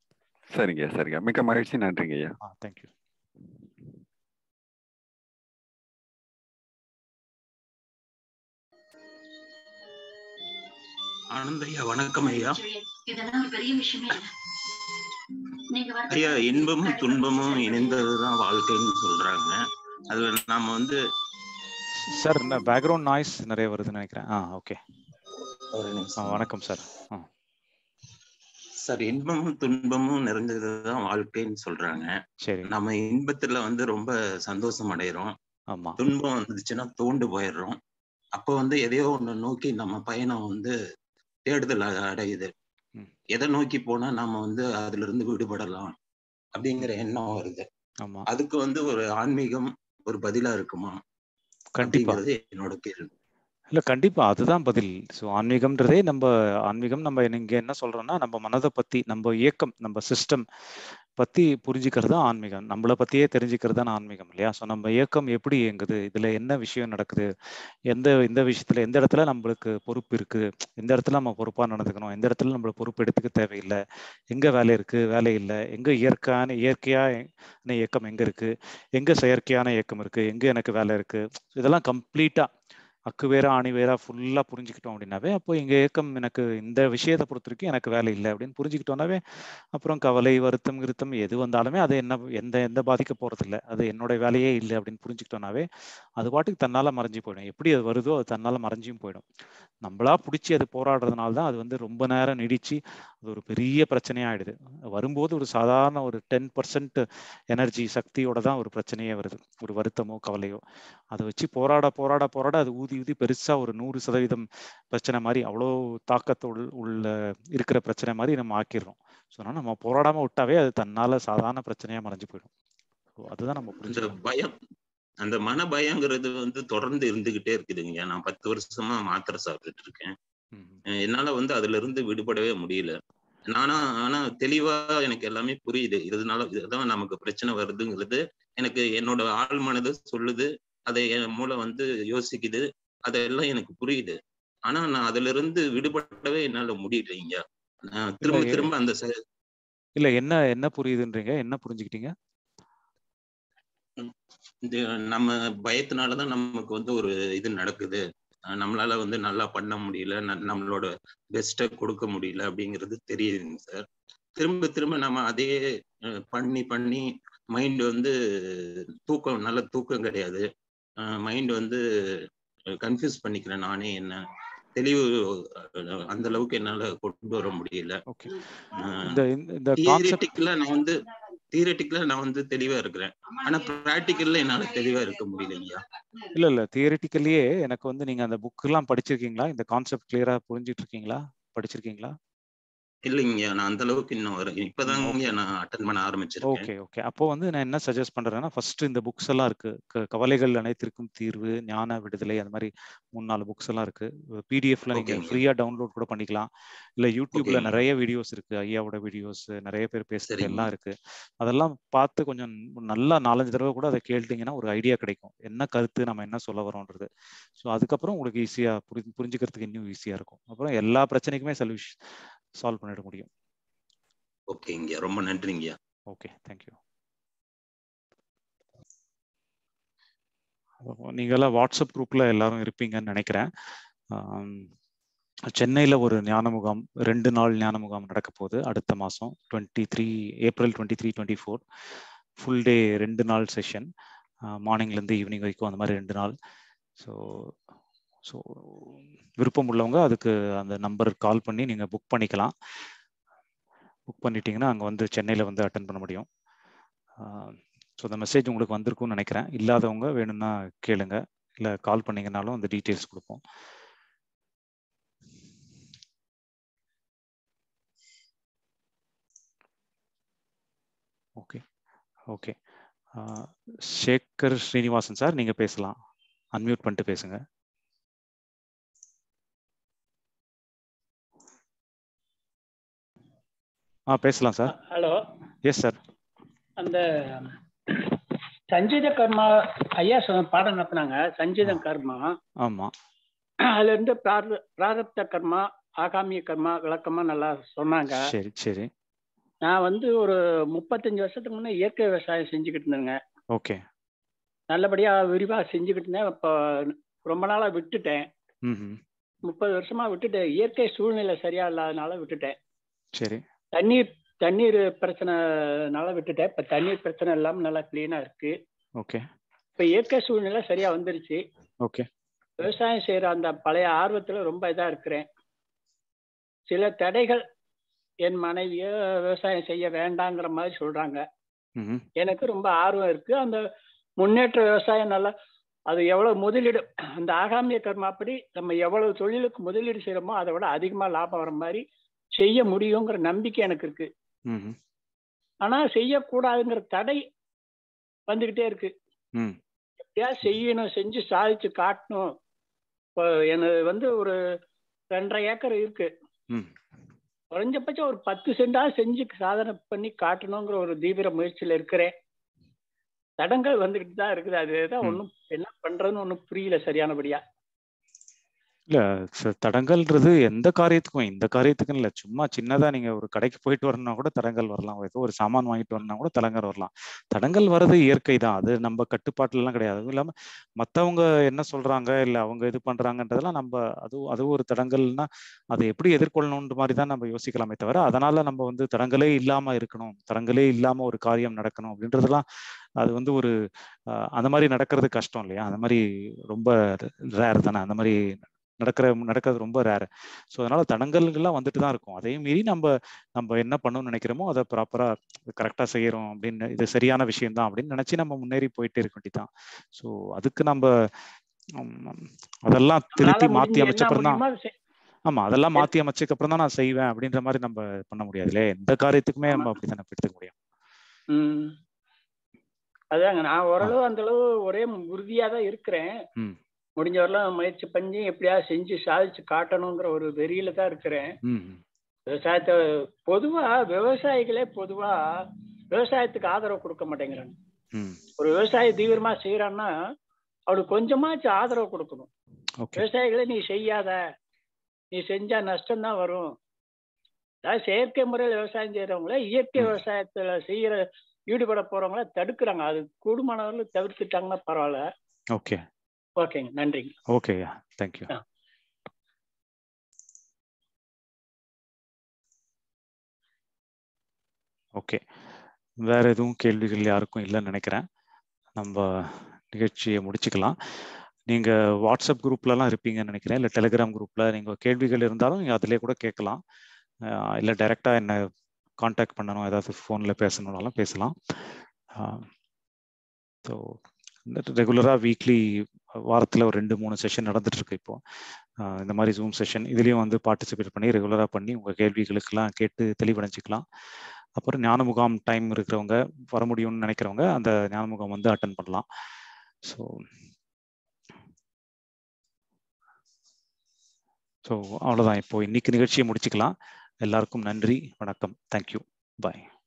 சரிங்க சரிங்க மிக்க மகிழ்ச்சி நன்றிங்க ஐயா தேங்க்யூ ஆனந்த் ஐயா வணக்கம் ஐயா இதெல்லாம் ஒரு பெரிய விஷயமே இல்ல நீங்க வர ஐயா இன்பமும் துன்பமும் இணைந்ததுதான் வாழ்க்கைன்னு சொல்றாங்க அது நாம வந்து சார் பேக்ரவுண்ட் நாய்ஸ் நிறைய வருதுன்னு நினைக்கிறேன் ஆ ஓகே ஒரு நிமிஷம் வணக்கம் சார் ஆ சார் இன்பமும் துன்பமும் நிறைஞ்சதுதான் வாழ்க்கைன்னு சொல்றாங்க சரி நம்ம இன்பத்துல வந்து ரொம்ப சந்தோஷம் அடைகிறோம் ஆமா துன்பம் வந்துச்சுன்னா தோண்டு போயிடுறோம் அப்போ வந்து எதையோ ஒண்ணு நோக்கி நம்ம பயணம் வந்து தேடுதல் அ- அடையுது ம். எதை நோக்கி போனா நாம வந்து அதுல இருந்து விடுபடலாம் அப்படிங்கிற எண்ணம் வருது ஆமா அதுக்கு வந்து ஒரு ஆன்மீகம் ஒரு பதிலா இருக்குமா கண்டிப்பா அப்படிங்கிறது என்னோட கேள்வி இல்ல கண்டிப்பா அதுதான் பதில் ஸோ ஆன்மீகம்ன்றதே நம்ம ஆன்மீகம் நம்ம இங்க என்ன சொல்றோம்னா நம்ம மனதை பத்தி நம்ம இயக்கம் நம்ம சிஸ்டம் பத்தி புரிஞ்சுக்கிறது தான் ஆன்மீகம் நம்மளை பத்தியே தெரிஞ்சுக்கிறது தான் ஆன்மீகம் இல்லையா ஸோ நம்ம இயக்கம் எப்படி இயங்குது இதுல என்ன விஷயம் நடக்குது எந்த இந்த விஷயத்துல எந்த இடத்துல நம்மளுக்கு பொறுப்பு இருக்கு எந்த இடத்துல நம்ம பொறுப்பா நடந்துக்கணும் எந்த இடத்துல நம்மள பொறுப்பு எடுத்துக்க தேவையில்லை எங்க வேலை இருக்கு வேலை இல்லை எங்க இயற்கையான இயற்கையான இயக்கம் எங்க இருக்கு எங்க செயற்கையான இயக்கம் இருக்கு எங்க எனக்கு வேலை இருக்கு இதெல்லாம் கம்ப்ளீட்டா அக்கு வேற ஆணி வேற ஃபுல்லா புரிஞ்சுக்கிட்டோம் அப்படின்னாவே அப்போ எங்க ஏக்கம் எனக்கு இந்த விஷயத்தை பொறுத்த வரைக்கும் எனக்கு வேலை இல்லை அப்படின்னு புரிஞ்சுக்கிட்டோம்னாவே அப்புறம் கவலை வருத்தம் கிருத்தம் எது வந்தாலுமே அது என்ன எந்த எந்த பாதிக்க போறது இல்லை அது என்னோட வேலையே இல்லை அப்படின்னு புரிஞ்சுக்கிட்டோம்னாவே அது பாட்டுக்கு தன்னால மறைஞ்சு போயிடும் எப்படி அது வருதோ அது தன்னால மறைஞ்சும் போயிடும் நம்மளா பிடிச்சி அது போராடுறதுனால தான் அது வந்து ரொம்ப நேரம் நீடிச்சு அது ஒரு பெரிய பிரச்சனையாயிடுது வரும்போது ஒரு சாதாரண ஒரு டென் பர்சன்ட் எனர்ஜி சக்தியோட தான் ஒரு பிரச்சனையே வருது ஒரு வருத்தமோ கவலையோ அதை வச்சு போராட போராட போராட அது ஊதி ஊதி பெருசா ஒரு நூறு சதவீதம் பிரச்சனை மாதிரி அவ்வளோ தாக்கத்தோடு உள்ள இருக்கிற பிரச்சனை மாதிரி நம்ம ஆக்கிடுறோம் ஸோ அதனால நம்ம போராடாம விட்டாவே அது தன்னால சாதாரண பிரச்சனையா மறைஞ்சு போயிடும் ஸோ அதுதான் நம்ம அந்த புரிஞ்சுக்கணும் பயம் அந்த மன பயங்கிறது வந்து தொடர்ந்து இருந்துகிட்டே இருக்குதுங்க நான் பத்து வருஷமா மாத்திரை சாப்பிட்டுட்டு இருக்கேன் ம், அஹ் என்னால வந்து அதுல இருந்து விடுபடவே முடியல நானா ஆனா தெளிவா எனக்கு எல்லாமே புரியுது இதனால இதுதான் நமக்கு பிரச்சனை வருதுங்கிறது எனக்கு என்னோட ஆள் மனது சொல்லுது அதை என் மூளை வந்து யோசிக்குது அதெல்லாம் எனக்கு புரியுது ஆனா நான் அதுல இருந்து விடுபடவே என்னால முடியலைங்க நான் திரும்ப இல்ல, திரும்ப அந்த செ- இல்ல என்ன என்ன புரியுதுன்றீங்க என்ன புரிஞ்சுக்கிட்டீங்க இந்த நம்ம பயத்தினாலதான் நமக்கு வந்து ஒரு இது நடக்குது அஹ் நம்மளால வந்து நல்லா பண்ண முடியல ந- நம்மளோட பெஸ்ட்டை கொடுக்க முடியல அப்படிங்கிறது தெரியுதுங்க சார் திரும்ப திரும்ப நம்ம அதே அஹ், பண்ணி பண்ணி மைண்ட் வந்து தூக்கம் நல்ல தூக்கம் கிடையாது மைண்ட் வந்து கன்ஃபியூஸ் பண்ணிக்கிறேன் நானே என்ன தெளிவு அஹ், அந்த அளவுக்கு என்னால கொண்டு வர முடியல ஓகே இந்த இந்த- இந்த கான்செப்ட் தியரிட்டிக்கலா நான் வந்து தியரிட்டிக்கலா நான் வந்து தெளிவா இருக்கிறேன் ஆனா பிராக்டிக்கல்ல என்னால தெளிவா இருக்க முடியலைங்கய்யா இல்ல இல்ல தியரிட்டிக்கலியே எனக்கு வந்து நீங்க அந்த புக் எல்லாம் படிச்சிருக்கீங்களா இந்த கான்செப்ட் கிளியரா புரிஞ்சிட்டு இருக்கீங்களா படிச்சிருக்கீங்களா இல்லைங்கய்யா நான் அந்த அளவுக்கு இன்னும் வர இப்பதாங்க நான் அட்டன் பண்ண ஆரம்பிச்சிருக்கேன் ஓகே ஓகே அப்போ வந்து நான் என்ன சஜஸ்ட் பண்றேன்னா ஃபர்ஸ்ட் இந்த புக்ஸ் எல்லாம் இருக்கு க- கவலைகள் அனைத்திற்கும் தீர்வு ஞான விடுதலை அந்த மாதிரி மூணு நாலு புக்ஸ் எல்லாம் இருக்கு பிடிஎஃப்ல நீங்க ஓகேங்க. ஃப்ரீயா டவுன்லோட் கூட பண்ணிக்கலாம் இல்ல யூடியூப்ல ஓகேங்க. நிறைய வீடியோஸ் இருக்கு ஐயாவோட வீடியோஸ் நிறைய பேர் பேசுறது சரிங்க. எல்லாம் இருக்கு அதெல்லாம் பார்த்து கொஞ்சம் நல்லா நாலஞ்சு தடவை கூட அதை கேட்டீங்கன்னா ஒரு ஐடியா கிடைக்கும் என்ன கருத்து நம்ம என்ன சொல்ல வரோன்றது ஸோ அதுக்கப்புறம் உங்களுக்கு ஈஸியா புரி புரிஞ்சுக்கிறதுக்கு இன்னும் ஈஸியா இருக்கும் அப்புறம் எல்லா பிரச்சனைக்குமே சொல்யூஷன் சால்வ் பண்ணிட முடியும் ஓகேங்கய்யா ரொம்ப நன்றிங்கய்யா ஓகே தேங்க்யூ நீங்கெல்லாம் வாட்ஸ்அப் குரூப்ல எல்லாரும் இருப்பீங்கன்னு நினைக்கிறேன் ஆம், சென்னையில ஒரு ஞான முகாம் ரெண்டு நாள் ஞான முகாம் நடக்க போகுது அடுத்த மாசம் twenty three April twenty three twenty four full day ரெண்டு நாள் செஷன் மார்னிங்லேருந்து ஈவினிங் வரைக்கும் அந்த மாதிரி ரெண்டு நாள் ஸோ ஸோ விருப்பம் உள்ளவங்க அதுக்கு அந்த நம்பர் கால் பண்ணி நீங்கள் புக் பண்ணிக்கலாம் புக் பண்ணிட்டீங்கன்னா அங்கே வந்து சென்னையில் வந்து அட்டன் பண்ண முடியும் ஸோ அந்த மெசேஜ் உங்களுக்கு வந்திருக்கும்னு நினைக்கிறேன் இல்லாதவங்க வேணும்னா கேளுங்க இல்லை கால் பண்ணீங்கனாலும் அந்த டீட்டெயில்ஸ் கொடுப்போம் okay okay Shekar Srinivasan sir நீங்கள் பேசலாம் அன்மியூட் பண்ணிட்டு பேசுங்க ஆ பேசலாம் சார் ஹலோ எஸ் சார் அந்த சஞ்சீத கர்மா ஐயா சொன்ன பாடம் நடத்தினாங்க சஞ்சீத கர்மா ஆமாம் அதுல இருந்து பிரார- பிராரப்த கர்மா ஆகாமிய கர்மா விளக்கமா நல்லா சொன்னாங்க சரி சரி நான் வந்து ஒரு முப்பத்தஞ்சு வருஷத்துக்கு முன்னே இயற்கை விவசாயம் செஞ்சுக்கிட்டு இருந்தேங்க ஓகே நல்லபடியா விரிவா செஞ்சுக்கிட்டு இருந்தேன் இப்போ ரொம்ப நாளா விட்டுட்டேன் ம் முப்பது வருஷமா விட்டுட்டேன் இயற்கை சூழ்நிலை சரியா இல்லாதனால விட்டுட்டேன் சரி தண்ணீர் தண்ணீர் பிரச்சனைனால விட்டுட்டேன் இப்ப தண்ணீர் பிரச்சனை இல்லாம நல்லா கிளீனா இருக்கு ஓகே இப்ப இயற்கை சூழ்நிலை சரியா வந்துருச்சு ஓகே விவசாயம் செய்யற அந்த பழைய ஆர்வத்துல ரொம்ப இதா இருக்கிறேன் சில தடைகள் என் மனைவிய விவசாயம் செய்ய வேண்டாங்கிற மாதிரி சொல்றாங்க ம் எனக்கு ரொம்ப ஆர்வம் இருக்கு அந்த முன்னேற்ற விவசாயம் நல்லா அது எவ்வளவு முதலீடு அந்த ஆகாமிய கர்மாப்படி நம்ம எவ்வளவு தொழிலுக்கு முதலீடு செய்யறோமோ அதை விட அதிகமா லாபம் வர மாதிரி செய்ய முடியுங்கிற நம்பிக்கை எனக்கு இருக்கு ம் ஆனா செய்யக்கூடாதுங்கிற தடை வந்துகிட்டே இருக்கு ம் எப்படியா செய்யணும் செஞ்சு சாதிச்சு காட்டணும் இப்போ எனக்கு வந்து ஒரு ரெண்டரை ஏக்கர் இருக்கு ம் குறைஞ்சபட்சம் ஒரு பத்து சென்டா செஞ்சு சாதனை பண்ணி காட்டணுங்கிற ஒரு தீவிர முயற்சியில இருக்கிறேன் தடங்கள் வந்துகிட்டு தான் இருக்குது அதுதான் ம். ஒன்றும் என்ன பண்றதுன்னு ஒன்றும் புரியல சரியானபடியா இல்ல ச- தடங்கல்ன்றது எந்த காரியத்துக்கும் இந்த காரியத்துக்கும் இல்ல சும்மா சின்னதா நீங்க ஒரு கடைக்கு போயிட்டு வரணும்னா கூட தடங்கல் வரலாம் ஏதோ ஒரு சாமான் வாங்கிட்டு வரணும்னா கூட தடங்கல் வரலாம் தடங்கல் வர்றது இயற்கை தான் அது நம்ம கட்டுப்பாட்டுல எல்லாம் கிடையாது அதுவும் இல்லாம மத்தவங்க என்ன சொல்றாங்க இல்ல அவங்க இது பண்றாங்கன்றதெல்லாம் நம்ம அது அது ஒரு தடங்கல்னா அதை எப்படி எதிர்கொள்ளணுன்ற மாதிரி தான் நம்ம யோசிக்கலாமே தவிர அதனால நம்ம வந்து தடங்களே இல்லாம இருக்கணும் தடங்களே இல்லாம ஒரு காரியம் நடக்கணும் அப்படின்றதெல்லாம் அது வந்து ஒரு அஹ், அந்த மாதிரி நடக்கிறது கஷ்டம் இல்லையா அந்த மாதிரி ரொம்ப ரேர் தானே அந்த மாதிரி நடக்கிற நடக்கிறது ரொம்ப ரேர் ஸோ அதனால தடங்கல்கள்லாம் வந்துட்டு தான் இருக்கும் அதையும் மீறி நம்ம நம்ம என்ன பண்ணணும்னு நினைக்கிறோமோ அதை ப்ராப்பரா கரெக்டா செய்யறோம் அப்படின்னு இது சரியான விஷயம் தான் அப்படின்னு நினைச்சு நம்ம முன்னேறி போயிட்டே இருக்க வேண்டியதுதான் ஸோ அதுக்கு நம்ம உம், அதெல்லாம் திருத்தி நம்மளால மாத்தி முடிஞ்சு அமைச்ச என்ன அப்புறம் தான் முடியுமோ அதை செய்- ஆமா அதெல்லாம் மாத்தி அமைச்சதுக்கு அப்புறம் தான் நான் செய்வேன் அப்படின்ற மாதிரி நம்ம பண்ண முடியாது இல்லையா எந்த காரியத்துக்குமே நம்ம அப்படித்தானே எடுத்துக்க முடியும் ம். அதாங்க நான் ஓரளவு அந்த அளவு ஒரே உறுதியா தான் இருக்கிறேன் ம் முடிஞ்ச வரலாம் முயற்சி பண்ணி எப்படியாவது செஞ்சு சாதிச்சு காட்டணுங்கிற ஒரு வெறியில தான் இருக்கிறேன் ம் ம். விவசாயத்தை பொதுவா விவசாயிகளே பொதுவா விவசாயத்துக்கு ஆதரவு கொடுக்க மாட்டேங்கிறாங்க ம் ஒரு விவசாயி தீவிரமா செய்யறான்னா அவனுக்கு கொஞ்சமாச்சும் ஆதரவு கொடுக்கணும் ஓகே விவசாயிகளை நீ செய்யாத நீ செஞ்சா நஷ்டம் தான் வரும் அதாவது செயற்கை முறையில் விவசாயம் செய்யறவங்கள இயற்கை ம். விவசாயத்துல செய்யற ஈடுபட போறவங்கள தடுக்கிறாங்க அது கூடுமானவர்கள் தவிர்த்துட்டாங்கன்னா பரவாயில்ல ஓகே ஓகேங்க நன்றிங்க ஓகேயா தேங்க்யூ ஆ. ஓகே வேற எதுவும் கேள்விகள் யாருக்கும் இல்லைன்னு நினைக்கிறேன் நம்ம நிகழ்ச்சியை முடிச்சுக்கலாம் நீங்க வாட்ஸ்அப் குரூப்லலாம் இருப்பீங்கன்னு நினைக்கிறேன் இல்லை டெலிகிராம் குரூப்ல நீங்க கேள்விகள் இருந்தாலும் நீங்க அதிலே கூட கேட்கலாம் அஹ் இல்லை டைரக்டா என்ன காண்டாக்ட் பண்ணணும் ஏதாவது ஃபோனில் பேசணும்னாலும் பேசலாம் ஸோ ரெகுலராக வீக்லி வாரத்தில் ஒரு ரெண்டு மூணு செஷன் நடந்துட்டு இருக்கு இப்போ அஹ் இந்த மாதிரி ஜூம் செஷன் இதுலேயும் வந்து பார்ட்டிசிபேட் பண்ணி ரெகுலராக பண்ணி உங்கள் கேள்விகளுக்கெல்லாம் கேட்டு தெளிவடைஞ்சிக்கலாம் அப்புறம் ஞான முகாம் டைம் இருக்கிறவங்க வர முடியும்னு நினைக்கிறவங்க அந்த ஞான முகாம் வந்து அட்டன் பண்ணலாம் ஸோ ஸோ அவ்வளோதான் இப்போ இன்னைக்கு நிகழ்ச்சியை முடிச்சுக்கலாம் எல்லாருக்கும் நன்றி வணக்கம் தேங்க்யூ பாய்